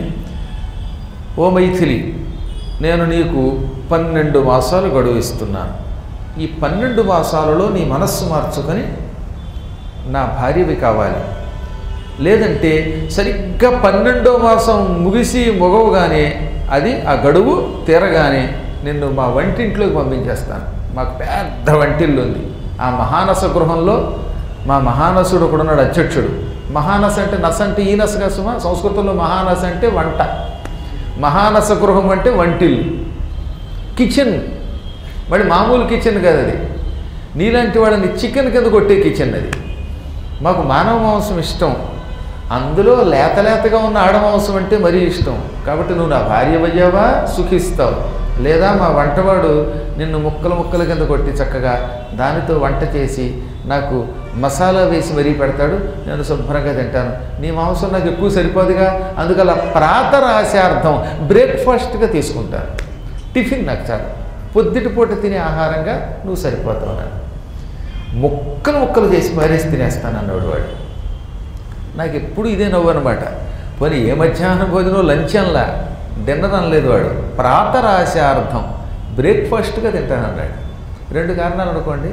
ఓ మైథిలి నేను నీకు పన్నెండు మాసాలు గడువు ఇస్తున్నాను ఈ పన్నెండు మాసాలలో నీ మనస్సు మార్చుకొని నా భార్యవి కావాలి లేదంటే సరిగ్గా పన్నెండో మాసం ముగిసి మొగవుగానే అది ఆ గడువు తీరగానే నిన్ను మా వంటింట్లోకి పంపించేస్తాను మాకు పెద్ద వంటిల్లు ఉంది ఆ మహానస గృహంలో మా మహానసుడు కూడా ఉన్నాడు అధ్యక్షుడు మహానస అంటే నస అంటే ఈ నస కదా సుమా సంస్కృతంలో మహానస అంటే వంట మహానస గృహం అంటే వంటిల్లు కిచెన్ మరి మామూలు కిచెన్ కాదు అది నీలాంటి వాళ్ళని చికెన్ కింద కొట్టే కిచెన్ అది మాకు మానవ మాంసం ఇష్టం అందులో లేత లేతగా ఉన్న ఆడ మాంసం అంటే మరీ ఇష్టం కాబట్టి నువ్వు నా భార్య అయ్యావా సుఖిస్తావు లేదా మా వంటవాడు నిన్ను ముక్కలు ముక్కల కింద కొట్టి చక్కగా దానితో వంట చేసి నాకు మసాలా వేసి మరీ పెడతాడు నేను శుభ్రంగా తింటాను నీ మాంసం నాకు ఎక్కువ సరిపోదుగా అందుకలా ప్రాతరాశార్థం బ్రేక్ఫాస్ట్గా తీసుకుంటాను టిఫిన్ నాకు చాలు పొద్దుటి పూట తినే ఆహారంగా నువ్వు సరిపోతావు నాకు ముక్కలు ముక్కలు చేసి మారేసి తినేస్తాను అన్నాడు వాడు నాకు ఎప్పుడు ఇదే నవ్వు అనమాట పోనీ ఏ మధ్యాహ్నం భోజనం లంచ్ అనలా డిన్నర్ అనలేదు వాడు ప్రాతరాశార్థం బ్రేక్ఫాస్ట్గా తింటానన్నాడు రెండు కారణాలు అనుకోండి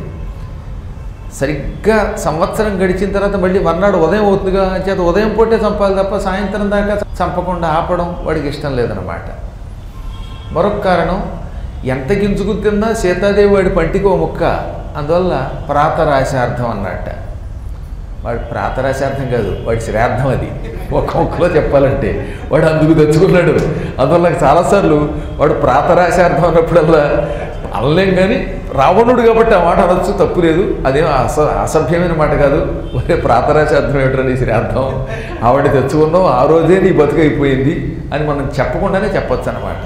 సరిగ్గా సంవత్సరం గడిచిన తర్వాత మళ్ళీ మర్నాడు ఉదయం అవుతుందిగా చేత ఉదయం పూటే చంపాలి తప్ప సాయంత్రం దాకా చంపకుండా ఆపడం వాడికి ఇష్టం లేదనమాట మరొక కారణం ఎంత గింజుకు తిన్నా సీతాదేవి వాడి పంటికి ఓ ముక్క అందువల్ల ప్రాతరాశార్థం అన్నట్ట వాడు ప్రాతరాశార్థం కాదు వాడి శ్రాద్ధం అది ఒక్క ముక్కలో చెప్పాలంటే వాడు అందుకు తెచ్చుకున్నాడు అందువల్ల నాకు చాలాసార్లు వాడు ప్రాతరాశార్థం అన్నప్పుడల్లా అనలేం కానీ రావణుడు కాబట్టి ఆ మాట అనొచ్చు తప్పు లేదు అదేం అస అసభ్యమైన మాట కాదు ఒరే ప్రాతరాశార్థం ఏమిటని శ్రార్థం ఆవిడ తెచ్చుకున్నాం ఆ రోజే నీ బతుకైపోయింది అని మనం చెప్పకుండానే చెప్పొచ్చు అనమాట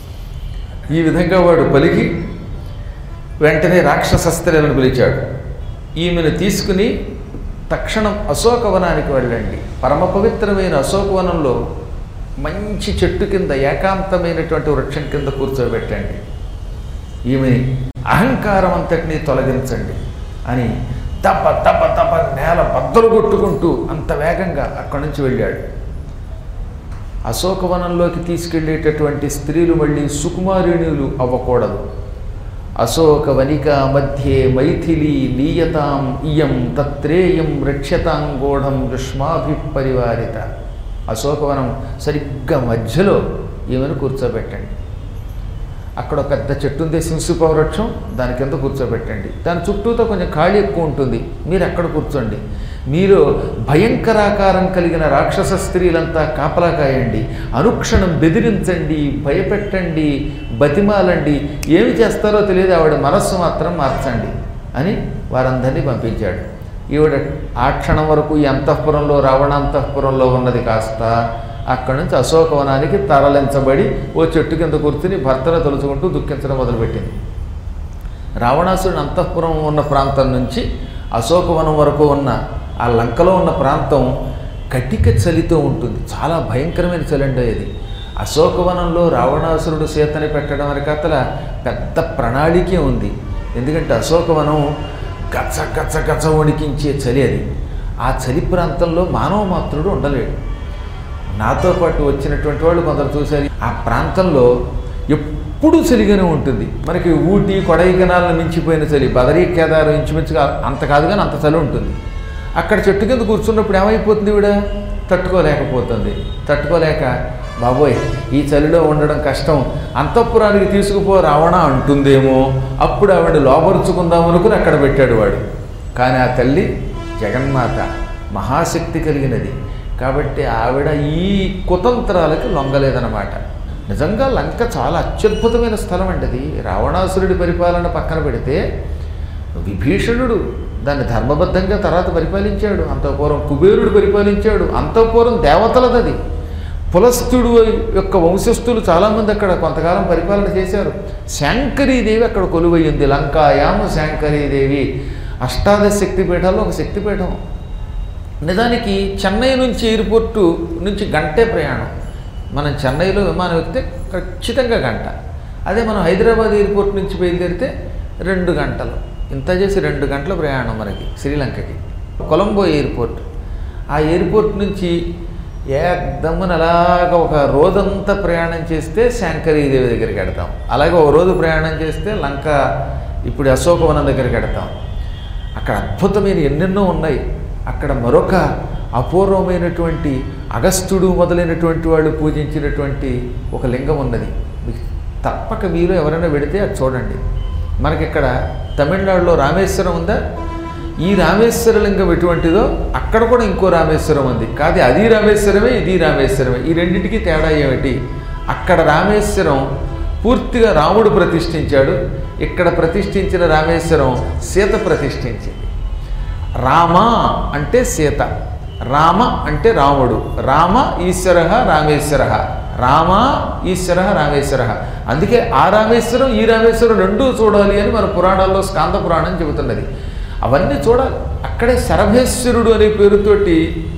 ఈ విధంగా వాడు పలికి వెంటనే రాక్షస స్త్రీలను పిలిచాడు ఈమెను తీసుకుని తక్షణం అశోకవనానికి వెళ్ళండి పరమ పవిత్రమైన అశోకవనంలో మంచి చెట్టు కింద ఏకాంతమైనటువంటి వృక్షం కింద కూర్చోబెట్టండి ఈమె అహంకారం అంతటినీ తొలగించండి అని దెబ్బ దెబ్బ దెబ్బ నేల బద్దలు కొట్టుకుంటూ అంత వేగంగా అక్కడి నుంచి వెళ్ళాడు అశోకవనంలోకి తీసుకెళ్ళేటటువంటి స్త్రీలు మళ్ళీ సుకుమారిణులు అవ్వకూడదు అశోక వనిక మధ్యే మైథిలి లీయతాం ఇయం తత్రేయం రక్ష్యతాం గూఢం యుష్మాభిపరివారిత అశోకవనం సరిగ్గా మధ్యలో ఈమెను కూర్చోబెట్టండి అక్కడ ఒక పెద్ద చెట్టు ఉంది సింసుపవృక్షం దాని కింద కూర్చోబెట్టండి దాని చుట్టూతో కొంచెం ఖాళీ ఎక్కువ ఉంటుంది మీరు అక్కడ కూర్చోండి మీరు భయంకరాకారం కలిగిన రాక్షస స్త్రీలంతా కాపలా కాయండి అనుక్షణం బెదిరించండి భయపెట్టండి బతిమాలండి ఏమి చేస్తారో తెలియదు ఆవిడ మనస్సు మాత్రం మార్చండి అని వారందరినీ పంపించాడు ఈవిడ ఆ క్షణం వరకు ఈ అంతఃపురంలో రావణాంతఃపురంలో ఉన్నది కాస్త అక్కడి నుంచి అశోకవనానికి తరలించబడి ఓ చెట్టు కింద కూర్చుని భర్తను తలుచుకుంటూ దుఃఖించడం మొదలుపెట్టింది రావణాసురుని అంతఃపురం ఉన్న ప్రాంతం నుంచి అశోకవనం వరకు ఉన్న ఆ లంకలో ఉన్న ప్రాంతం కటిక చలితో ఉంటుంది చాలా భయంకరమైన చలి అండి అది అశోకవనంలో రావణాసురుడు సీతని పెట్టడం అనే కథల పెద్ద ప్రణాళికే ఉంది ఎందుకంటే అశోకవనం గచ్చ గచ్చ గచ్చ వణికించే చలి అది ఆ చలి ప్రాంతంలో మానవ మాత్రుడు ఉండలేడు నాతో పాటు వచ్చినటువంటి వాళ్ళు కొందరు చూశారు ఆ ప్రాంతంలో ఎప్పుడూ చలిగానే ఉంటుంది మనకి ఊటీ కొడైకెనాలను మించిపోయిన చలి బదరీ కేదారు ఇంచుమించుగా అంత కాదు కానీ అంత చలి ఉంటుంది అక్కడ చెట్టు కింద కూర్చున్నప్పుడు ఏమైపోతుంది ఈవిడ తట్టుకోలేకపోతుంది తట్టుకోలేక బాబోయ్ ఈ చలిలో ఉండడం కష్టం అంతఃపురానికి తీసుకుపో రావణ అంటుందేమో అప్పుడు ఆవిడ లోపరుచుకుందాం అనుకుని అక్కడ పెట్టాడు వాడు కానీ ఆ తల్లి జగన్మాత మహాశక్తి కలిగినది కాబట్టి ఆవిడ ఈ కుతంత్రాలకి లొంగలేదన్నమాట నిజంగా లంక చాలా అత్యద్భుతమైన స్థలం అండి అది రావణాసురుడి పరిపాలన పక్కన పెడితే విభీషణుడు దాన్ని ధర్మబద్ధంగా తర్వాత పరిపాలించాడు అంతఃపూర్వం కుబేరుడు పరిపాలించాడు అంతఃపూర్వం దేవతలదది పులస్తుడు యొక్క వంశస్థులు చాలామంది అక్కడ కొంతకాలం పరిపాలన చేశారు శాంకరీదేవి అక్కడ కొలువయ్యింది లంకాయామ శాంకరీదేవి అష్టాదశ శక్తిపీఠాల్లో ఒక శక్తిపీఠం నిజానికి చెన్నై నుంచి ఎయిర్పోర్టు నుంచి గంటే ప్రయాణం మనం చెన్నైలో విమానం ఎక్కితే ఖచ్చితంగా గంట అదే మనం హైదరాబాద్ ఎయిర్పోర్ట్ నుంచి బయలుదేరితే రెండు గంటలు ఇంత చేసి రెండు గంటల ప్రయాణం మనకి శ్రీలంకకి కొలంబో ఎయిర్పోర్ట్ ఆ ఎయిర్పోర్ట్ నుంచి ఏకదమ్మున అలాగ ఒక రోజంతా ప్రయాణం చేస్తే శాంకరీదేవి దగ్గరికి వెడతాం అలాగే ఒక రోజు ప్రయాణం చేస్తే లంక ఇప్పుడు అశోకవనం దగ్గరికి వెడతాం అక్కడ అద్భుతమైన ఎన్నెన్నో ఉన్నాయి అక్కడ మరొక అపూర్వమైనటువంటి అగస్త్యుడు మొదలైనటువంటి వాళ్ళు పూజించినటువంటి ఒక లింగం ఉన్నది మీకు తప్పక మీరు ఎవరైనా వెడితే అది చూడండి మనకి ఇక్కడ తమిళనాడులో రామేశ్వరం ఉందా ఈ రామేశ్వర లింగం ఎటువంటిదో అక్కడ కూడా ఇంకో రామేశ్వరం ఉంది కాదు అది రామేశ్వరమే ఇది రామేశ్వరమే ఈ రెండింటికి తేడా ఏమిటి అక్కడ రామేశ్వరం పూర్తిగా రాముడు ప్రతిష్ఠించాడు ఇక్కడ ప్రతిష్ఠించిన రామేశ్వరం సీత ప్రతిష్ఠించింది రామ అంటే సీత రామ అంటే రాముడు రామ ఈశ్వర రామేశ్వర రామ ఈశ్వర రామేశ్వర అందుకే ఆ రామేశ్వరం ఈ రామేశ్వరం రెండూ చూడాలి అని మన పురాణాల్లో స్కాంద పురాణం చెబుతున్నది అవన్నీ చూడాలి అక్కడే శరభేశ్వరుడు అనే పేరుతోటి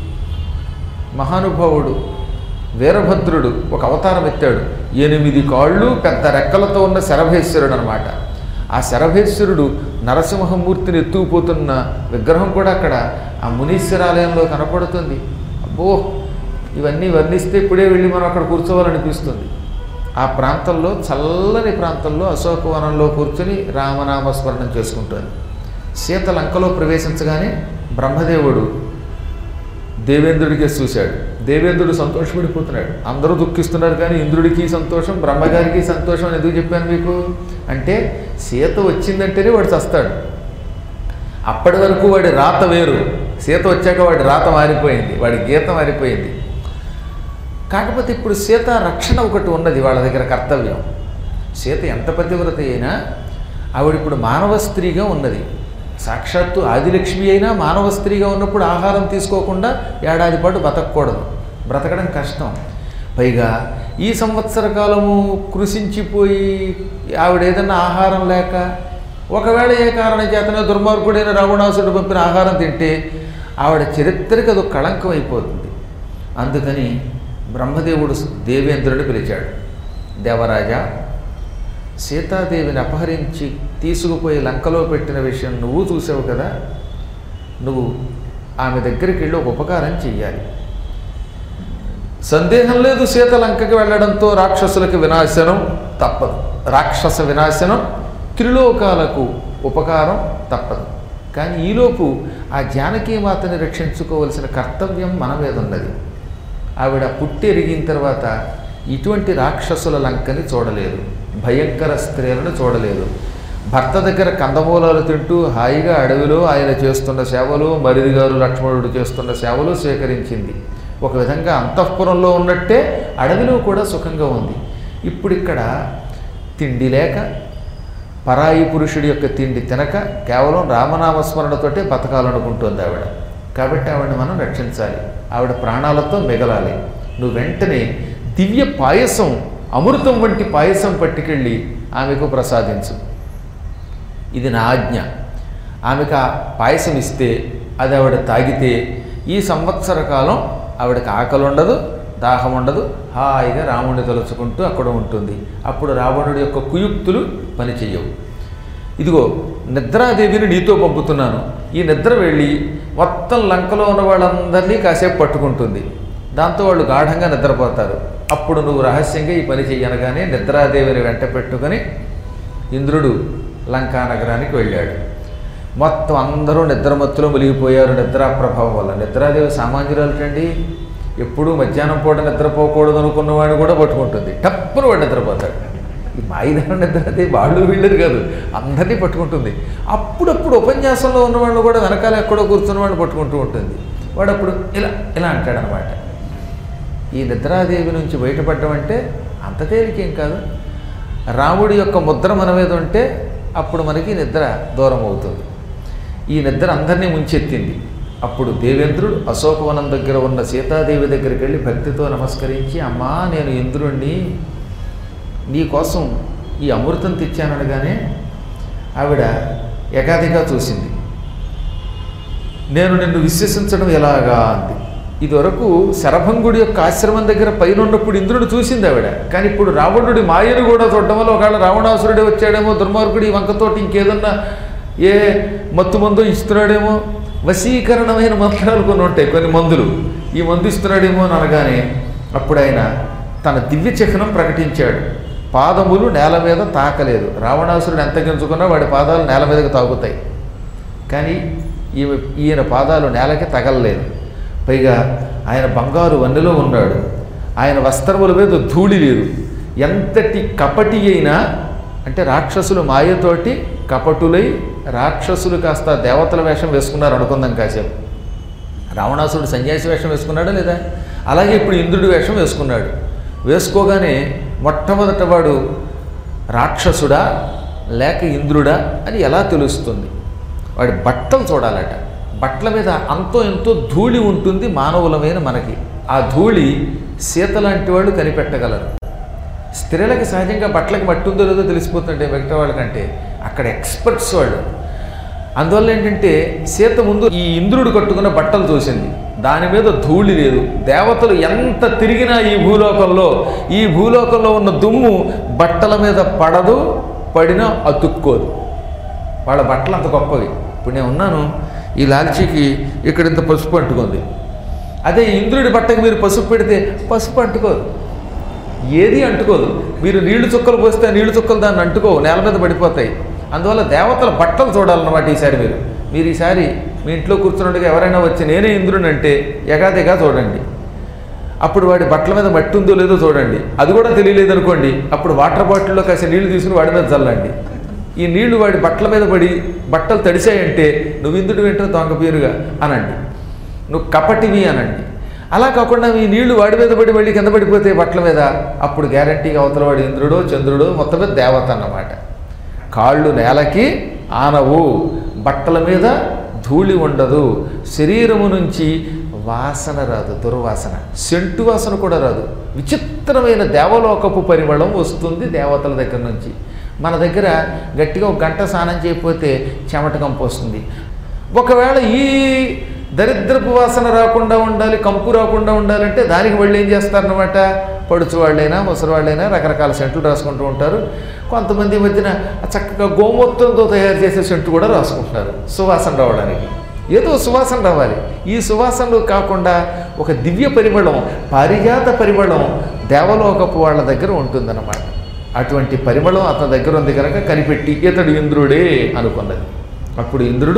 మహానుభావుడు వీరభద్రుడు ఒక అవతారం ఎత్తాడు ఎనిమిది కాళ్ళు పెద్ద రెక్కలతో ఉన్న శరభేశ్వరుడు అనమాట ఆ శరభేశ్వరుడు నరసింహమూర్తిని ఎత్తుకుపోతున్న విగ్రహం కూడా అక్కడ ఆ మునీశ్వరాలయంలో కనపడుతుంది అబ్బో ఇవన్నీ వర్ణిస్తే ఇప్పుడే వెళ్ళి మనం అక్కడ కూర్చోవాలనిపిస్తుంది ఆ ప్రాంతంలో చల్లని ప్రాంతంలో అశోకవనంలో కూర్చొని రామనామస్మరణం చేసుకుంటుంది సీత లంకలో ప్రవేశించగానే బ్రహ్మదేవుడు దేవేంద్రుడికే చూశాడు దేవేంద్రుడు సంతోషపడిపోతున్నాడు అందరూ దుఃఖిస్తున్నారు కానీ ఇంద్రుడికి సంతోషం బ్రహ్మగారికి సంతోషం అని ఎందుకు చెప్పాను మీకు అంటే సీత వచ్చిందంటేనే వాడు చస్తాడు అప్పటి వరకు వాడి రాత వేరు సీత వచ్చాక వాడి రాత మారిపోయింది వాడి గీత మారిపోయింది కాకపోతే ఇప్పుడు సీత రక్షణ ఒకటి ఉన్నది వాళ్ళ దగ్గర కర్తవ్యం సీత ఎంత పతివ్రత అయినా ఆవిడ ఇప్పుడు మానవ స్త్రీగా ఉన్నది సాక్షాత్తు ఆదిలక్ష్మి అయినా మానవ స్త్రీగా ఉన్నప్పుడు ఆహారం తీసుకోకుండా ఏడాది పాటు బతకూడదు బ్రతకడం కష్టం పైగా ఈ సంవత్సర కాలము కృషించిపోయి ఆవిడ ఏదన్నా ఆహారం లేక ఒకవేళ ఏ కారణం చేతనే దుర్మార్గుడైన రావణాసుడు పంపిన ఆహారం తింటే ఆవిడ చరిత్రకి అది కళంకం అయిపోతుంది అందుకని బ్రహ్మదేవుడు దేవేంద్రుడిని పిలిచాడు దేవరాజా సీతాదేవిని అపహరించి తీసుకుపోయి లంకలో పెట్టిన విషయం నువ్వు చూసావు కదా నువ్వు ఆమె దగ్గరికి వెళ్ళి ఒక ఉపకారం చెయ్యాలి సందేహం లేదు సీత లంకకి వెళ్ళడంతో రాక్షసులకి వినాశనం తప్పదు రాక్షస వినాశనం త్రిలోకాలకు ఉపకారం తప్పదు కానీ ఈలోపు ఆ జానకీమాతని రక్షించుకోవలసిన కర్తవ్యం మన మీద ఉన్నది ఆవిడ పుట్టి ఎరిగిన తర్వాత ఇటువంటి రాక్షసుల లంకని చూడలేదు భయంకర స్త్రీలను చూడలేదు భర్త దగ్గర కందమూలాలు తింటూ హాయిగా అడవిలో ఆయన చేస్తున్న సేవలు మరిది గారు లక్ష్మణుడు చేస్తున్న సేవలు స్వీకరించింది ఒక విధంగా అంతఃపురంలో ఉన్నట్టే అడవిలో కూడా సుఖంగా ఉంది ఇప్పుడు ఇక్కడ తిండి లేక పరాయి పురుషుడి యొక్క తిండి తినక కేవలం రామనామస్మరణతోటే బతకాలనుకుంటుంది ఆవిడ కాబట్టి ఆవిడని మనం రక్షించాలి ఆవిడ ప్రాణాలతో మిగలాలి నువ్వు వెంటనే దివ్య పాయసం అమృతం వంటి పాయసం పట్టుకెళ్ళి ఆమెకు ప్రసాదించు ఇది నా ఆజ్ఞ ఆమెకు ఆ పాయసం ఇస్తే అది ఆవిడ తాగితే ఈ సంవత్సర కాలం ఆవిడకి ఆకలి ఉండదు దాహం ఉండదు హాయిగా రాముడిని తలుచుకుంటూ అక్కడ ఉంటుంది అప్పుడు రావణుడి యొక్క కుయుక్తులు పనిచేయవు ఇదిగో నిద్రాదేవిని నీతో పంపుతున్నాను ఈ నిద్ర వెళ్ళి మొత్తం లంకలో ఉన్న వాళ్ళందరినీ కాసేపు పట్టుకుంటుంది దాంతో వాళ్ళు గాఢంగా నిద్రపోతారు అప్పుడు నువ్వు రహస్యంగా ఈ పని చెయ్యనగానే నిద్రాదేవిని వెంట పెట్టుకొని ఇంద్రుడు లంకా నగరానికి వెళ్ళాడు మొత్తం అందరూ నిద్రమత్తులో మునిగిపోయారు నిద్రా ప్రభావం వల్ల నిద్రాదేవి సామాన్యురాలటండి ఎప్పుడూ మధ్యాహ్నం పూట నిద్రపోకూడదు అనుకున్నవాడిని కూడా పట్టుకుంటుంది టప్పును వాడు నిద్రపోతాడు ఈ మాయిదారు నిద్రాదేవి వాళ్ళు వీళ్ళది కాదు అందరినీ పట్టుకుంటుంది అప్పుడప్పుడు ఉపన్యాసంలో ఉన్నవాళ్ళు కూడా వెనకాల ఎక్కడో కూర్చున్న వాళ్ళు పట్టుకుంటూ ఉంటుంది వాడు అప్పుడు ఇలా ఇలా అంటాడనమాట ఈ నిద్రాదేవి నుంచి బయటపడడం అంటే అంత తేలికేం కాదు రాముడి యొక్క ముద్ర మన మీద ఉంటే అప్పుడు మనకి నిద్ర దూరం అవుతుంది ఈ నిద్ర అందరినీ ముంచెత్తింది అప్పుడు దేవేంద్రుడు అశోకవనం దగ్గర ఉన్న సీతాదేవి దగ్గరికి వెళ్ళి భక్తితో నమస్కరించి అమ్మా నేను ఇంద్రుణ్ణి నీ కోసం ఈ అమృతం తెచ్చాననగానే ఆవిడ ఎగాదిగా చూసింది నేను నిన్ను విశ్వసించడం ఎలాగా అంది ఇదివరకు శరభంగుడి యొక్క ఆశ్రమం దగ్గర పైన ఉన్నప్పుడు ఇంద్రుడు చూసింది ఆవిడ కానీ ఇప్పుడు రావణుడి మాయను కూడా చూడడం వల్ల ఒకవేళ రావణాసురుడే వచ్చాడేమో దుర్మార్గుడి వంకతోటి ఇంకేదన్నా ఏ మత్తు మందు ఇస్తున్నాడేమో వశీకరణమైన మంత్రాలు కొన్ని ఉంటాయి కొన్ని మందులు ఈ మందు ఇస్తున్నాడేమో అని అనగానే అప్పుడు ఆయన తన దివ్య చిహ్నం ప్రకటించాడు పాదములు నేల మీద తాకలేదు రావణాసురుడు ఎంత గింజుకున్నా వాడి పాదాలు నేల మీదకి తాగుతాయి కానీ ఈమె ఈయన పాదాలు నేలకి తగలలేదు పైగా ఆయన బంగారు వన్నెలో ఉన్నాడు ఆయన వస్త్రముల మీద ధూళి లేదు ఎంతటి కపటి అయినా అంటే రాక్షసులు మాయతోటి కపటులై రాక్షసులు కాస్త దేవతల వేషం వేసుకున్నారు అనుకుందాం కాసేపు రావణాసురుడు సన్యాసి వేషం వేసుకున్నాడా లేదా అలాగే ఇప్పుడు ఇంద్రుడి వేషం వేసుకున్నాడు వేసుకోగానే మొట్టమొదట వాడు రాక్షసుడా లేక ఇంద్రుడా అని ఎలా తెలుస్తుంది వాడి బట్టలు చూడాలట బట్టల మీద అంతో ఎంతో ధూళి ఉంటుంది మానవులమైన మనకి ఆ ధూళి సీత లాంటి వాళ్ళు కనిపెట్టగలరు స్త్రీలకి సహజంగా బట్టలకి మట్టి ఉందో లేదో తెలిసిపోతుంటే మిగతా వాళ్ళకంటే అక్కడ ఎక్స్పర్ట్స్ వాళ్ళు అందువల్ల ఏంటంటే సీత ముందు ఈ ఇంద్రుడు కట్టుకున్న బట్టలు చూసింది దాని మీద ధూళి లేదు దేవతలు ఎంత తిరిగినా ఈ భూలోకంలో ఈ భూలోకంలో ఉన్న దుమ్ము బట్టల మీద పడదు పడినా అతుక్కోదు వాళ్ళ బట్టలు అంత గొప్పవి ఇప్పుడు నేను ఉన్నాను ఈ లాల్చీకి ఇక్కడ ఇంత పసుపు అంటుకుంది అదే ఇంద్రుడి బట్టకి మీరు పసుపు పెడితే పసుపు అంటుకోదు ఏది అంటుకోదు మీరు నీళ్లు చుక్కలు పోస్తే ఆ నీళ్లు చుక్కలు దాన్ని అంటుకోవు నేల మీద పడిపోతాయి అందువల్ల దేవతల బట్టలు చూడాలన్నమాట ఈసారి మీరు మీరు ఈసారి మీ ఇంట్లో కూర్చున్నట్టుగా ఎవరైనా వచ్చి నేనే ఇంద్రుని అంటే ఎగాదిగా చూడండి అప్పుడు వాడి బట్టల మీద మట్టి ఉందో లేదో చూడండి అది కూడా తెలియలేదు అనుకోండి అప్పుడు వాటర్ బాటిల్లో కాసి నీళ్లు తీసుకుని వాడి మీద చల్లండి ఈ నీళ్లు వాడి బట్టల మీద పడి బట్టలు తడిసాయంటే నువ్వు ఇంద్రుడు వెంటనే దొంగ పేరుగా అనండి నువ్వు కపటివి అనండి అలా కాకుండా ఈ నీళ్లు వాడి మీద పడి మళ్ళీ కింద పడిపోతే బట్టల మీద అప్పుడు గ్యారంటీగా అవతల వాడు ఇంద్రుడో చంద్రుడో మొత్తం మీద దేవత అన్నమాట కాళ్ళు నేలకి ఆనవు బట్టల మీద ధూళి ఉండదు శరీరము నుంచి వాసన రాదు దుర్వాసన సెంటు వాసన కూడా రాదు విచిత్రమైన దేవలోకపు పరిమళం వస్తుంది దేవతల దగ్గర నుంచి మన దగ్గర గట్టిగా ఒక గంట స్నానం చేయకపోతే చెమట కంపు వస్తుంది ఒకవేళ ఈ దరిద్రపు వాసన రాకుండా ఉండాలి కంపు రాకుండా ఉండాలంటే దానికి వాళ్ళు ఏం చేస్తారనమాట పడుచు వాళ్ళైనా ముసలి వాళ్ళైనా రకరకాల సెంట్లు రాసుకుంటూ ఉంటారు కొంతమంది ఈ మధ్యన చక్కగా గోమూత్రంతో తయారు చేసే సెంటు కూడా రాసుకుంటున్నారు సువాసన రావడానికి ఏదో సువాసన రావాలి ఈ సువాసనలు కాకుండా ఒక దివ్య పరిమళం పారిజాత పరిమళం దేవలోకపు వాళ్ళ దగ్గర ఉంటుందన్నమాట అటువంటి పరిమళం అతని దగ్గర ఉంది కనుక కనిపెట్టి ఇతడు ఇంద్రుడే అనుకున్నది అప్పుడు ఇంద్రుడు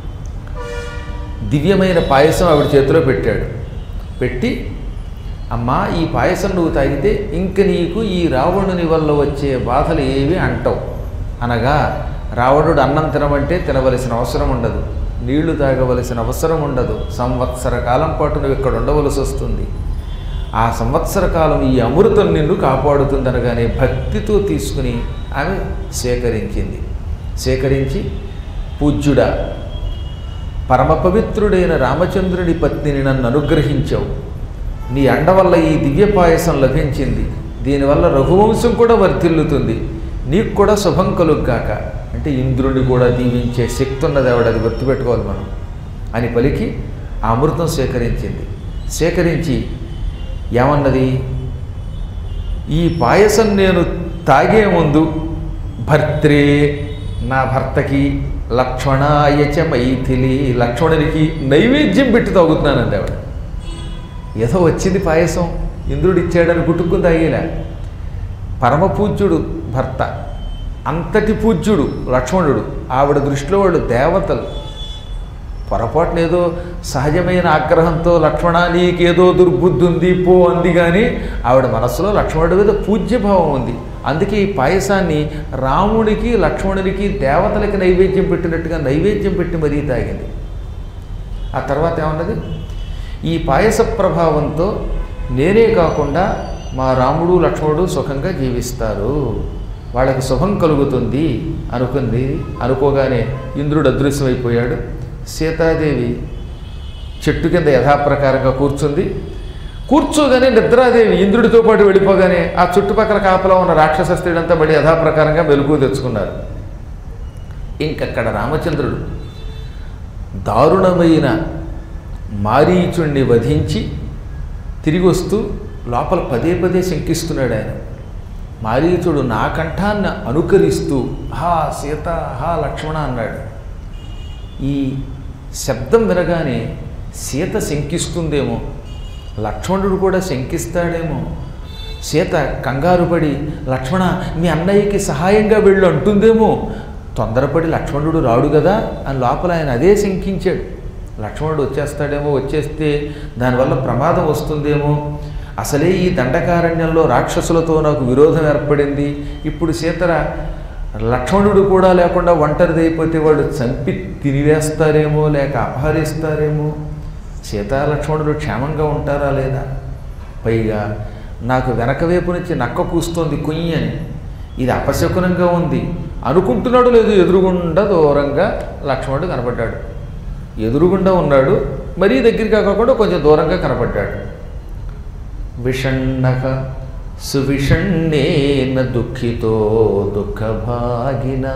దివ్యమైన పాయసం ఆవిడ చేతిలో పెట్టాడు పెట్టి అమ్మా ఈ పాయసం నువ్వు తాగితే ఇంక నీకు ఈ రావణుని వల్ల వచ్చే బాధలు ఏవి అంటవు అనగా రావణుడు అన్నం తినమంటే తినవలసిన అవసరం ఉండదు నీళ్లు తాగవలసిన అవసరం ఉండదు సంవత్సర కాలం పాటు నువ్వు ఇక్కడ ఉండవలసి వస్తుంది ఆ సంవత్సర కాలం ఈ అమృతం నిన్ను కాపాడుతుందనగానే భక్తితో తీసుకుని ఆమె సేకరించింది సేకరించి పూజ్యుడా పరమ పవిత్రుడైన రామచంద్రుడి పత్నిని నన్ను అనుగ్రహించావు నీ అండ వల్ల ఈ దివ్య పాయసం లభించింది దీనివల్ల రఘువంశం కూడా వర్ధిల్లుతుంది నీకు కూడా శుభం కలుగ్గాక అంటే ఇంద్రుడిని కూడా దీవించే శక్తి ఉన్నది ఆవిడ అది గుర్తుపెట్టుకోవాలి మనం అని పలికి ఆ అమృతం సేకరించింది సేకరించి ఏమన్నది ఈ పాయసం నేను తాగే ముందు భర్త్రే నా భర్తకి లక్ష్మణాయచ మైథిలి లక్ష్మణునికి నైవేద్యం పెట్టి తాగుతున్నానండి ఆవిడ ఏదో వచ్చింది పాయసం ఇంద్రుడు ఇచ్చాడని గుట్టుకుని తాగేలా పరమ పూజ్యుడు భర్త అంతటి పూజ్యుడు లక్ష్మణుడు ఆవిడ దృష్టిలో వాళ్ళు దేవతలు పొరపాటున ఏదో సహజమైన ఆగ్రహంతో లక్ష్మణ నీకేదో దుర్బుద్ధి ఉంది పో అంది కానీ ఆవిడ మనస్సులో లక్ష్మణుడి మీద పూజ్యభావం ఉంది అందుకే ఈ పాయసాన్ని రాముడికి లక్ష్మణుడికి దేవతలకి నైవేద్యం పెట్టినట్టుగా నైవేద్యం పెట్టి మరీ తాగింది ఆ తర్వాత ఏమన్నది ఈ పాయస ప్రభావంతో నేనే కాకుండా మా రాముడు లక్ష్మణుడు సుఖంగా జీవిస్తారు వాళ్ళకి శుభం కలుగుతుంది అనుకుంది అనుకోగానే ఇంద్రుడు అదృశ్యమైపోయాడు సీతాదేవి చెట్టు కింద యథాప్రకారంగా కూర్చుంది కూర్చోగానే నిద్రాదేవి ఇంద్రుడితో పాటు వెళ్ళిపోగానే ఆ చుట్టుపక్కల కాపలా ఉన్న రాక్షస స్త్రీలంతా మళ్ళీ యథాప్రకారంగా మెలుగు తెచ్చుకున్నారు ఇంకక్కడ రామచంద్రుడు దారుణమైన మారీచుణ్ణి వధించి తిరిగి వస్తూ లోపల పదే పదే శంకిస్తున్నాడు ఆయన మారీచుడు నా కంఠాన్ని అనుకరిస్తూ హా సీత హా లక్ష్మణ అన్నాడు ఈ శబ్దం వినగానే సీత శంకిస్తుందేమో లక్ష్మణుడు కూడా శంకిస్తాడేమో సీత కంగారు పడి లక్ష్మణ మీ అన్నయ్యకి సహాయంగా వెళ్ళు అంటుందేమో తొందరపడి లక్ష్మణుడు రాడు కదా అని లోపల ఆయన అదే శంకించాడు లక్ష్మణుడు వచ్చేస్తాడేమో వచ్చేస్తే దానివల్ల ప్రమాదం వస్తుందేమో అసలే ఈ దండకారణ్యంలో రాక్షసులతో నాకు విరోధం ఏర్పడింది ఇప్పుడు సీతర లక్ష్మణుడు కూడా లేకుండా ఒంటరిదైపోతే వాడు చంపి తినివేస్తారేమో లేక అపహరిస్తారేమో సీతా లక్ష్మణుడు క్షేమంగా ఉంటారా లేదా పైగా నాకు వెనక వైపు నుంచి నక్క కూస్తోంది కుయ్యి అని ఇది అపశకునంగా ఉంది అనుకుంటున్నాడు లేదు ఎదురుగుండా దూరంగా లక్ష్మణుడు కనపడ్డాడు ఎదురుగుండా ఉన్నాడు మరీ దగ్గరికి కాకుండా కొంచెం దూరంగా కనపడ్డాడు విషణ్ణక సువిషణ్ణేన దుఃఖితో దుఃఖభాగినా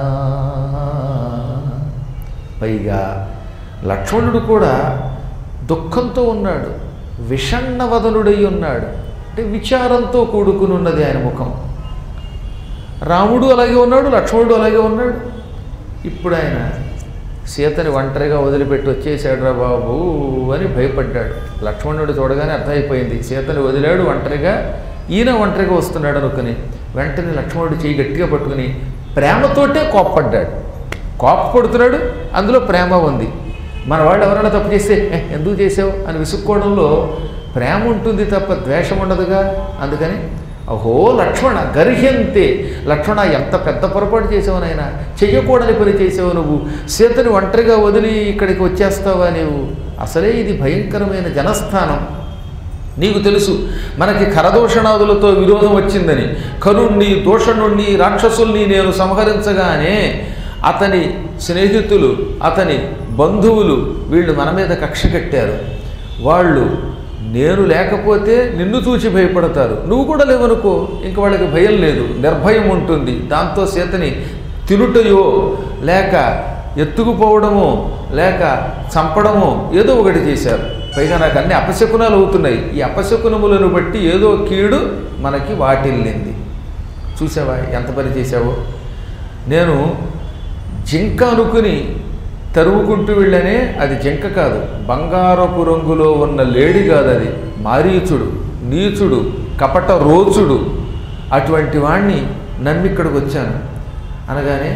పైగా లక్ష్మణుడు కూడా దుఃఖంతో ఉన్నాడు విషణ్ణవదనుడై ఉన్నాడు అంటే విచారంతో కూడుకుని ఉన్నది ఆయన ముఖం రాముడు అలాగే ఉన్నాడు లక్ష్మణుడు అలాగే ఉన్నాడు ఇప్పుడు ఆయన సీతని ఒంటరిగా వదిలిపెట్టి వచ్చేసాడు రా బాబు అని భయపడ్డాడు లక్ష్మణుడు చూడగానే అర్థమైపోయింది సీతని వదిలాడు ఒంటరిగా ఈయన ఒంటరిగా వస్తున్నాడు అనుకుని వెంటనే లక్ష్మణుడు చేయి గట్టిగా పట్టుకుని ప్రేమతోటే కోప్పడ్డాడు కోప్పడుతున్నాడు అందులో ప్రేమ ఉంది మన వాళ్ళు ఎవరైనా తప్పు చేస్తే "ఏ, ఎందుకు చేసావు అని విసుక్కోవడంలో ప్రేమ ఉంటుంది తప్ప ద్వేషం ఉండదుగా అందుకని అహో లక్ష్మణ గర్హ్యంతే లక్ష్మణ ఎంత పెద్ద పొరపాటు చేసావు నాయన చెయ్యకూడని పని చేసావు నువ్వు సీతని ఒంటరిగా వదిలి ఇక్కడికి వచ్చేస్తావా నీవు అసలే ఇది భయంకరమైన జనస్థానం నీకు తెలుసు మనకి కరదూషణాదులతో విరోధం వచ్చిందని కరుణ్ణి దూషణుణ్ణి రాక్షసుల్ని నేను సంహరించగానే అతని స్నేహితులు అతని బంధువులు వీళ్ళు మన మీద కక్ష కట్టారు వాళ్ళు నేను లేకపోతే నిన్ను చూచి భయపడతారు నువ్వు కూడా లేవనుకో ఇంక వాళ్ళకి భయం లేదు నిర్భయం ఉంటుంది దాంతో సీతని తినుటయో లేక ఎత్తుకుపోవడమో లేక చంపడమో ఏదో ఒకటి చేశారు పైగా నాకు అన్ని అపశకునాలు అవుతున్నాయి ఈ అపశకునములను బట్టి ఏదో కీడు మనకి వాటిల్లింది చూసావా ఎంత పని చేశావో నేను జింక అనుకుని తరువుకుంటూ వెళ్ళనే అది జింక కాదు బంగారపు రంగులో ఉన్న లేడి కాదు అది మారీచుడు నీచుడు కపట రోచుడు అటువంటి వాణ్ణి నమ్మి ఇక్కడికి వచ్చాను అనగానే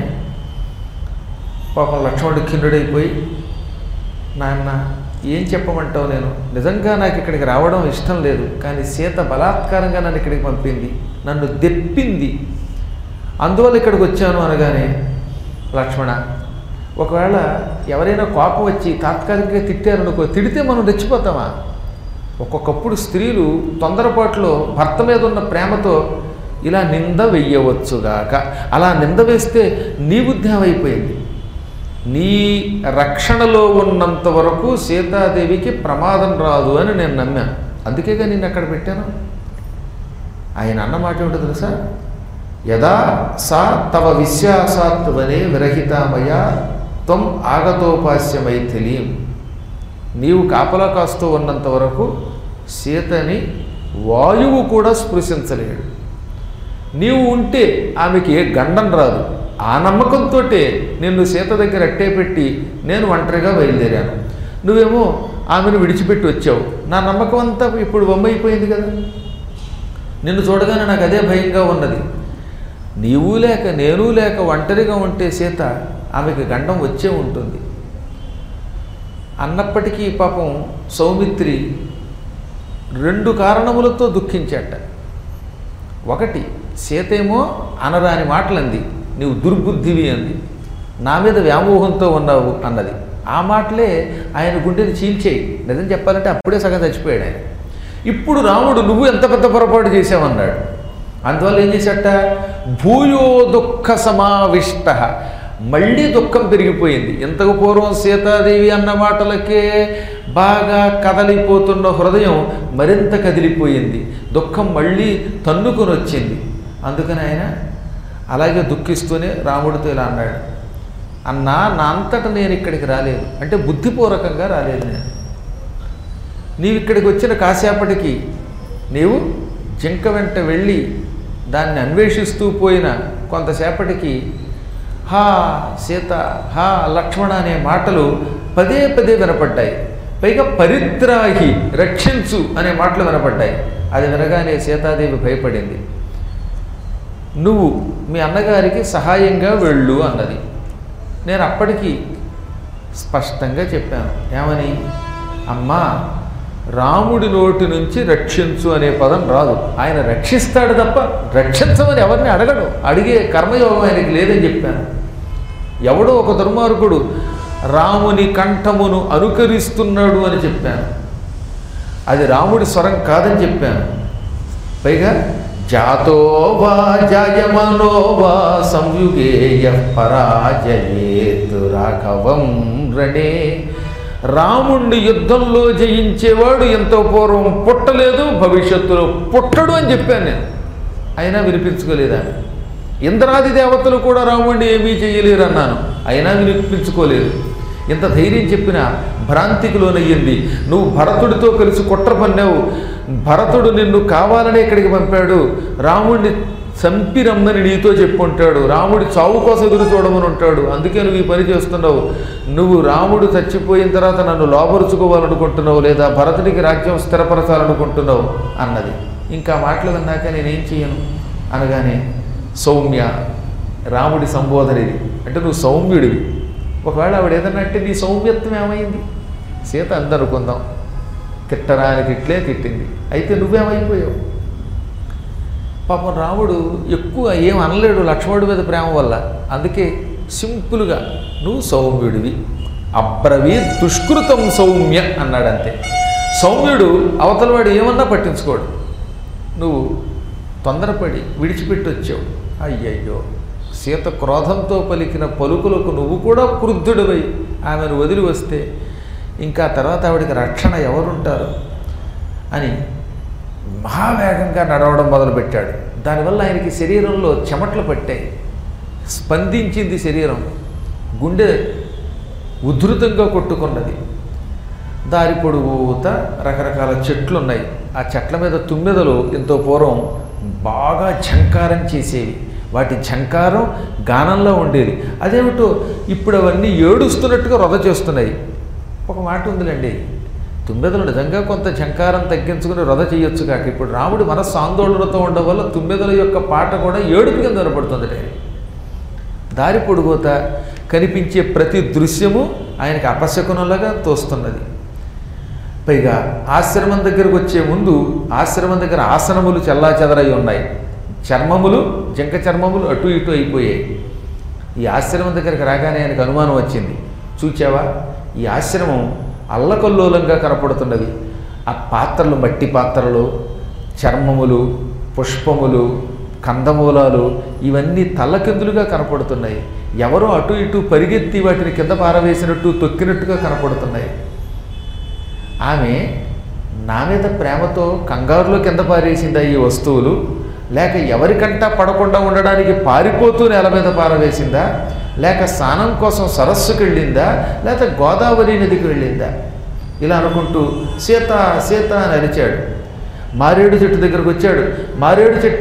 పాపం లక్ష్మణుడు ఖిన్నుడైపోయి నాన్న ఏం చెప్పమంటావు నేను నిజంగా నాకు ఇక్కడికి రావడం ఇష్టం లేదు కానీ సీత బలాత్కారంగా నన్ను ఇక్కడికి పంపింది నన్ను దెప్పింది అందువల్ల ఇక్కడికి వచ్చాను అనగానే లక్ష్మణ ఒకవేళ ఎవరైనా కోపం వచ్చి తాత్కాలికంగా తిట్టారనుకో తిడితే మనం రెచ్చిపోతామా ఒక్కొక్కప్పుడు స్త్రీలు తొందరపాటులో భర్త మీద ఉన్న ప్రేమతో ఇలా నింద వెయ్యవచ్చుగాక అలా నింద వేస్తే నీ బుద్ధి ఏమైపోయింది నీ రక్షణలో ఉన్నంత వరకు సీతాదేవికి ప్రమాదం రాదు అని నేను నమ్మాను అందుకేగా నేను అక్కడ పెట్టాను ఆయన అన్న మాట ఏమిటో తెలుసా యదా సా తవ విశ్వాసాత్ వనే విరహితామయ త్వం ఆగతోపాస్య మైథిలీం నీవు కాపలా కాస్తూ ఉన్నంత వరకు సీతని వాయువు కూడా స్పృశించలేడు నీవు ఉంటే ఆమెకి ఏ గండం రాదు ఆ నమ్మకంతో నిన్ను సీత దగ్గర అట్టే పెట్టి నేను ఒంటరిగా బయలుదేరాను నువ్వేమో ఆమెను విడిచిపెట్టి వచ్చావు నా నమ్మకం అంతా ఇప్పుడు బొమ్మైపోయింది కదా నిన్ను చూడగానే నాకు అదే భయంగా ఉన్నది నీవు లేక నేను లేక ఒంటరిగా ఉంటే సీత ఆమెకి గండం వచ్చే ఉంటుంది అన్నప్పటికీ పాపం సౌమిత్రి రెండు కారణములతో దుఃఖించాట ఒకటి సీతేమో అనరాని మాటలంది నీవు దుర్బుద్ధివి అంది నా మీద వ్యామోహంతో ఉన్నావు అన్నది ఆ మాటలే ఆయన గుండెని చీల్చేయి నిజం చెప్పాలంటే అప్పుడే సగం చచ్చిపోయాడు ఆయన ఇప్పుడు రాముడు నువ్వు ఎంత పెద్ద పొరపాటు చేసావన్నాడు అందువల్ల ఏం చేశాట భూయో దుఃఖ సమావిష్ట మళ్ళీ దుఃఖం పెరిగిపోయింది ఇంతకు పూర్వం సీతాదేవి అన్న మాటలకే బాగా కదలిపోతున్న హృదయం మరింత కదిలిపోయింది దుఃఖం మళ్ళీ తన్నుకొని వచ్చింది అందుకని ఆయన అలాగే దుఃఖిస్తూనే రాముడితో ఇలా అన్నాడు అన్నా నా అంతట నేను ఇక్కడికి రాలేదు అంటే బుద్ధిపూర్వకంగా రాలేదు నేను నీవు ఇక్కడికి వచ్చిన కాసేపటికి నీవు జింక వెంట వెళ్ళి దాన్ని అన్వేషిస్తూ పోయిన కొంతసేపటికి హా సీత హా లక్ష్మణ అనే మాటలు పదే పదే వినపడ్డాయి పైగా పరిత్రాహి రక్షించు అనే మాటలు వినపడ్డాయి అది వినగానే సీతాదేవి భయపడింది నువ్వు మీ అన్నగారికి సహాయంగా వెళ్ళు అన్నది నేను అప్పటికి స్పష్టంగా చెప్పాను ఏమని అమ్మా రాముడి నోటి నుంచి రక్షించు అనే పదం రాదు ఆయన రక్షిస్తాడు తప్ప రక్షించమని ఎవరిని అడగడు అడిగే కర్మయోగం ఆయనకి లేదని చెప్పాను ఎవడో ఒక దుర్మార్గుడు రాముని కంఠమును అనుకరిస్తున్నాడు అని చెప్పాను అది రాముడి స్వరం కాదని చెప్పాను పైగా జాతో వా జాయమనో వా సంయుగేయ పరాజయేతు రాఘవం రణే రాముణ్ణి యుద్ధంలో జయించేవాడు ఎంతో పూర్వం పుట్టలేదు భవిష్యత్తులో పుట్టడు అని చెప్పాను నేను అయినా వినిపించుకోలేదా ఇంద్రాది దేవతలు కూడా రాముణ్ణి ఏమీ చేయలేరు అన్నాను అయినా వినిపించుకోలేదు ఇంత ధైర్యం చెప్పినా భ్రాంతికి లోనయ్యింది నువ్వు భరతుడితో కలిసి కుట్ర పన్నావు భరతుడు నిన్ను కావాలనే ఇక్కడికి పంపాడు రాముడిని చంపి రమ్మని నీతో చెప్పుంటాడు రాముడి చావు కోసం ఎదురు చూడమని ఉంటాడు అందుకే నువ్వు ఈ పని చేస్తున్నావు నువ్వు రాముడు చచ్చిపోయిన తర్వాత నన్ను లోపరుచుకోవాలనుకుంటున్నావు లేదా భరతుడికి రాజ్యం స్థిరపరచాలనుకుంటున్నావు అన్నది ఇంకా మాటలు విన్నాక నేనేం చేయను అనగానే సౌమ్య రాముడి సంబోధన ఇది అంటే నువ్వు సౌమ్యుడివి ఒకవేళ ఆవిడ ఏదన్నా అంటే నీ సౌమ్యత్వం ఏమైంది సీత అందనుకుందాం తిట్టరానికి ఇట్లే తిట్టింది అయితే నువ్వేమైపోయావు పాపం రాముడు ఎక్కువ ఏం అనలేడు లక్ష్మణుడి మీద ప్రేమ వల్ల అందుకే సింపుల్గా నువ్వు సౌమ్యుడివి అబ్రవీ దుష్కృతం సౌమ్య అన్నాడు అంతే సౌమ్యుడు అవతలవాడు ఏమన్నా పట్టించుకోడు నువ్వు తొందరపడి విడిచిపెట్టి వచ్చావు అయ్యయ్యో సీత క్రోధంతో పలికిన పలుకులకు నువ్వు కూడా క్రుద్ధుడివై ఆమెను వదిలి వస్తే ఇంకా తర్వాత ఆవిడికి రక్షణ ఎవరుంటారు అని మహావేగంగా నడవడం మొదలుపెట్టాడు దానివల్ల ఆయనకి శరీరంలో చెమట్లు పట్టాయి స్పందించింది శరీరం గుండె ఉధృతంగా కొట్టుకున్నది దారి పొడుగుత రకరకాల చెట్లు ఉన్నాయి ఆ చెట్ల మీద తుమ్మెదలు ఎంతో పూర్వం బాగా ఝంకారం చేసేవి వాటి ఝంకారం గానంలో ఉండేది అదేమిటో ఇప్పుడు అవన్నీ ఏడుస్తున్నట్టుగా రొద చేస్తున్నాయి ఒక మాట ఉందిలేండి తుమ్మెదలు నిజంగా కొంత ఝంకారం తగ్గించుకుని రొద చేయొచ్చు కాక ఇప్పుడు రాముడి మనస్సు ఆందోళనతో ఉండడం వల్ల తుమ్మెదల యొక్క పాట కూడా ఏడుపు కింద వినపడుతుంది దారి పొడుగుత కనిపించే ప్రతి దృశ్యము ఆయనకి అపశకునంలాగా తోస్తున్నది పైగా ఆశ్రమం దగ్గరకు వచ్చే ముందు ఆశ్రమం దగ్గర ఆసనములు చల్లా చెదరై ఉన్నాయి చర్మములు జంక చర్మములు అటు ఇటు అయిపోయాయి ఈ ఆశ్రమం దగ్గరికి రాగానే ఆయనకు అనుమానం వచ్చింది చూచావా ఈ ఆశ్రమం అల్లకల్లోలంగా కనపడుతున్నది ఆ పాత్రలు మట్టి పాత్రలు చర్మములు పుష్పములు కందమూలాలు ఇవన్నీ తల్లకిందులుగా కనపడుతున్నాయి ఎవరో అటు ఇటు పరిగెత్తి వాటిని కింద పారవేసినట్టు తొక్కినట్టుగా కనపడుతున్నాయి ఆమె నా మీద ప్రేమతో కంగారులో కింద పారేసిందా ఈ వస్తువులు లేక ఎవరికంటా పడకుండా ఉండడానికి పారిపోతూ నేల మీద పారవేసిందా లేక స్నానం కోసం సరస్సుకి వెళ్ళిందా లేక గోదావరి నదికి వెళ్ళిందా ఇలా అనుకుంటూ సీత సీత అని అరిచాడు మారేడు చెట్టు దగ్గరకు వచ్చాడు మారేడు చెట్ట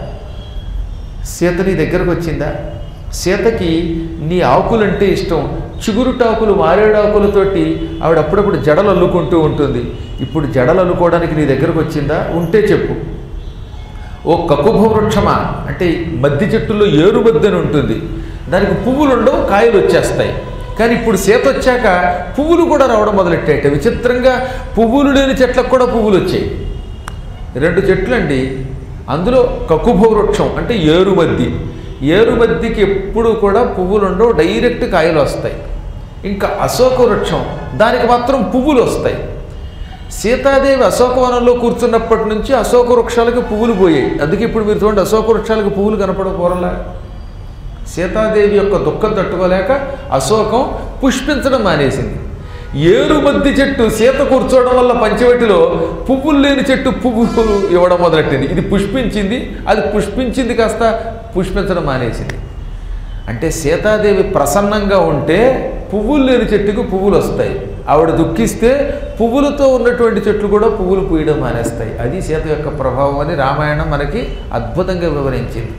సీత నీ దగ్గరకు వచ్చిందా సీతకి నీ ఆకులంటే ఇష్టం చిగురుటాకులు మారేడాకులతోటి ఆవిడ అప్పుడప్పుడు జడలు అల్లుకుంటూ ఉంటుంది ఇప్పుడు జడలు అల్లుకోవడానికి నీ దగ్గరకు వచ్చిందా ఉంటే చెప్పు ఓ కకుభ వృక్షమా అంటే మద్ది చెట్టుల్లో ఏరు మద్ది అని ఉంటుంది దానికి పువ్వులు ఉండవు కాయలు వచ్చేస్తాయి కానీ ఇప్పుడు సీత వచ్చాక పువ్వులు కూడా రావడం మొదలెట్టాయట విచిత్రంగా పువ్వులు లేని చెట్లకు కూడా పువ్వులు వచ్చాయి రెండు చెట్లు అండి అందులో కకుభ వృక్షం అంటే ఏరుమద్ది ఏరుమద్దికి ఎప్పుడు కూడా పువ్వులు ఉండవు డైరెక్ట్ కాయలు వస్తాయి ఇంకా అశోక వృక్షం దానికి మాత్రం పువ్వులు వస్తాయి సీతాదేవి అశోకవనంలో కూర్చున్నప్పటి నుంచి అశోక వృక్షాలకు పువ్వులు పోయాయి అందుకే ఇప్పుడు మీరు చూడండి అశోక వృక్షాలకు పువ్వులు కనపడకూరలా సీతాదేవి యొక్క దుఃఖం తట్టుకోలేక అశోకం పుష్పించడం మానేసింది ఏరు మద్ది చెట్టు సీత కూర్చోవడం వల్ల పంచవటిలో పువ్వులు లేని చెట్టు పువ్వులు ఇవ్వడం మొదలెట్టింది ఇది పుష్పించింది అది పుష్పించింది కాస్త పుష్పించడం మానేసింది అంటే సీతాదేవి ప్రసన్నంగా ఉంటే పువ్వులు లేని చెట్టుకు పువ్వులు వస్తాయి ఆవిడ దుఃఖిస్తే పువ్వులతో ఉన్నటువంటి చెట్లు కూడా పువ్వులు పూయడం మానేస్తాయి అది సీత యొక్క ప్రభావం అని రామాయణం మనకి అద్భుతంగా వివరించింది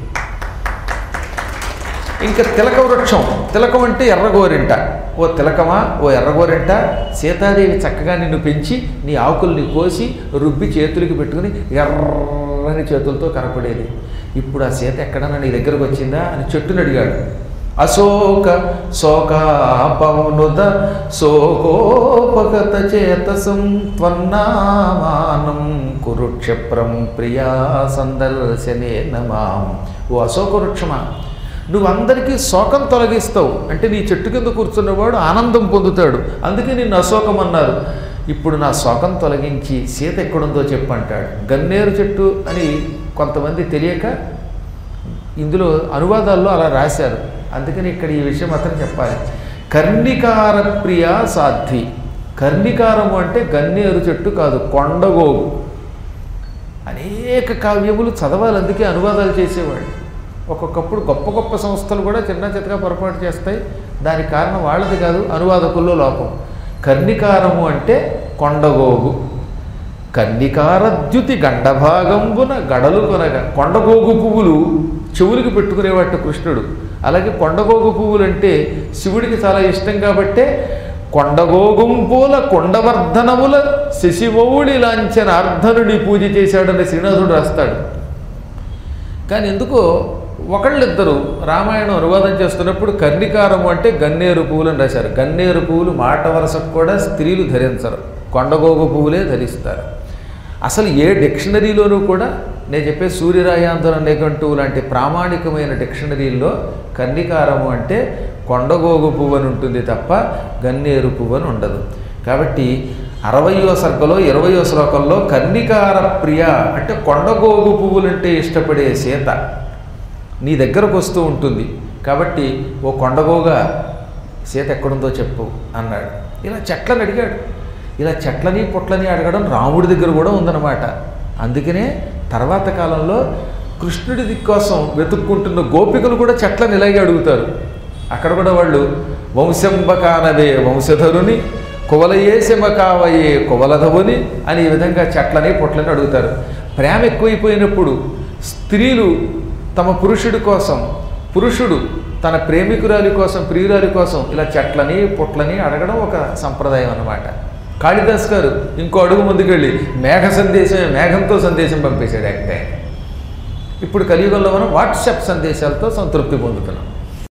ఇంకా తిలక వృక్షం తిలకం అంటే ఎర్రగోరింట ఓ తిలకమా ఓ ఎర్రగోరింట సీతాదేవి చక్కగా నిన్ను పెంచి నీ ఆకుల్ని కోసి రుబ్బి చేతులకి పెట్టుకుని ఎర్రని చేతులతో కనపడేది ఇప్పుడు ఆ సీత ఎక్కడన్నా నీ దగ్గరకు వచ్చిందా అని చెట్టుని అడిగాడు అశోక శోకాపమునుద శోకోపగత చేతసం త్వన్నామానం కురుక్షప్రం ప్రియా సందర్శనే నమాం ఓ అశోక వృక్షమా నువ్వు అందరికీ శోకం తొలగిస్తావు అంటే నీ చెట్టు కింద కూర్చున్నవాడు ఆనందం పొందుతాడు అందుకే నిన్ను అశోకం అన్నారు ఇప్పుడు నా శోకం తొలగించి సీత ఎక్కడుందో చెప్పంటాడు గన్నేరు చెట్టు అని కొంతమంది తెలియక ఇందులో అనువాదాల్లో అలా రాశారు అందుకని ఇక్కడ ఈ విషయం మాత్రం చెప్పాలి కర్ణికార ప్రియ సాధ్వి కర్ణికారము అంటే గన్నేరు చెట్టు కాదు కొండగోగు అనేక కావ్యములు చదవాలి అందుకే అనువాదాలు చేసేవాళ్ళు ఒక్కొక్కప్పుడు గొప్ప గొప్ప సంస్థలు కూడా చిన్న చిత్తగా పొరపాటు చేస్తాయి దానికి కారణం వాళ్ళది కాదు అనువాదకుల్లో లోపం కర్ణికారము అంటే కొండగోగు కన్నికారద్యుతి గండభాగంబున గడలు కొనగా కొండగోగు పువ్వులు చెవులకి పెట్టుకునేవాట కృష్ణుడు అలాగే కొండగోగు పువ్వులు అంటే శివుడికి చాలా ఇష్టం కాబట్టే కొండగోగుంపూల కొండవర్ధనముల శశిమౌళి లాంఛన అర్ధనుడి పూజ చేశాడని శ్రీనాథుడు రాస్తాడు కానీ ఎందుకో ఒకళ్ళిద్దరు రామాయణం అనువాదం చేస్తున్నప్పుడు కర్ణికారము అంటే గన్నేరు పువ్వులని రాశారు గన్నేరు పువ్వులు మాట వరసకు కూడా స్త్రీలు ధరించరు కొండగోగు పువ్వులే ధరిస్తారు అసలు ఏ డిక్షనరీలోనూ కూడా నేను చెప్పే సూర్యరాయాంధ్రం నిఘంటువు లాంటి ప్రామాణికమైన డిక్షనరీల్లో కన్నికారము అంటే కొండగోగు పువ్వు అని ఉంటుంది తప్ప గన్నేరు పువ్వు అని ఉండదు కాబట్టి అరవయో సర్గలో ఇరవయో శ్లోకంలో కన్నికార ప్రియ అంటే కొండగోగు పువ్వులంటే ఇష్టపడే సీత నీ దగ్గరకు వస్తూ ఉంటుంది కాబట్టి ఓ కొండగోగా సీత ఎక్కడుందో చెప్పు అన్నాడు ఇలా చెట్లను అడిగాడు ఇలా చెట్లని పుట్లని అడగడం రాముడి దగ్గర కూడా ఉందన్నమాట అందుకనే తర్వాత కాలంలో కృష్ణుడి దిక్కు కోసం వెతుక్కుంటున్న గోపికలు కూడా చెట్లను ఇలాగే అడుగుతారు అక్కడ కూడా వాళ్ళు వంశంబకానవే వంశధరుని కువలయేసెమ కావయే కువలధవుని అని ఈ విధంగా చెట్లని పుట్లని అడుగుతారు ప్రేమ ఎక్కువైపోయినప్పుడు స్త్రీలు తమ పురుషుడి కోసం పురుషుడు తన ప్రేమికురాలి కోసం ప్రియురాలి కోసం ఇలా చెట్లని పుట్లని అడగడం ఒక సంప్రదాయం అన్నమాట కాళిదాస్ గారు ఇంకో అడుగు ముందుకెళ్ళి మేఘ సందేశమే మేఘంతో సందేశం పంపేశాడు యాక్ట్ ఆయన ఇప్పుడు కలియుగంలో మనం వాట్సాప్ సందేశాలతో సంతృప్తి పొందుతున్నాం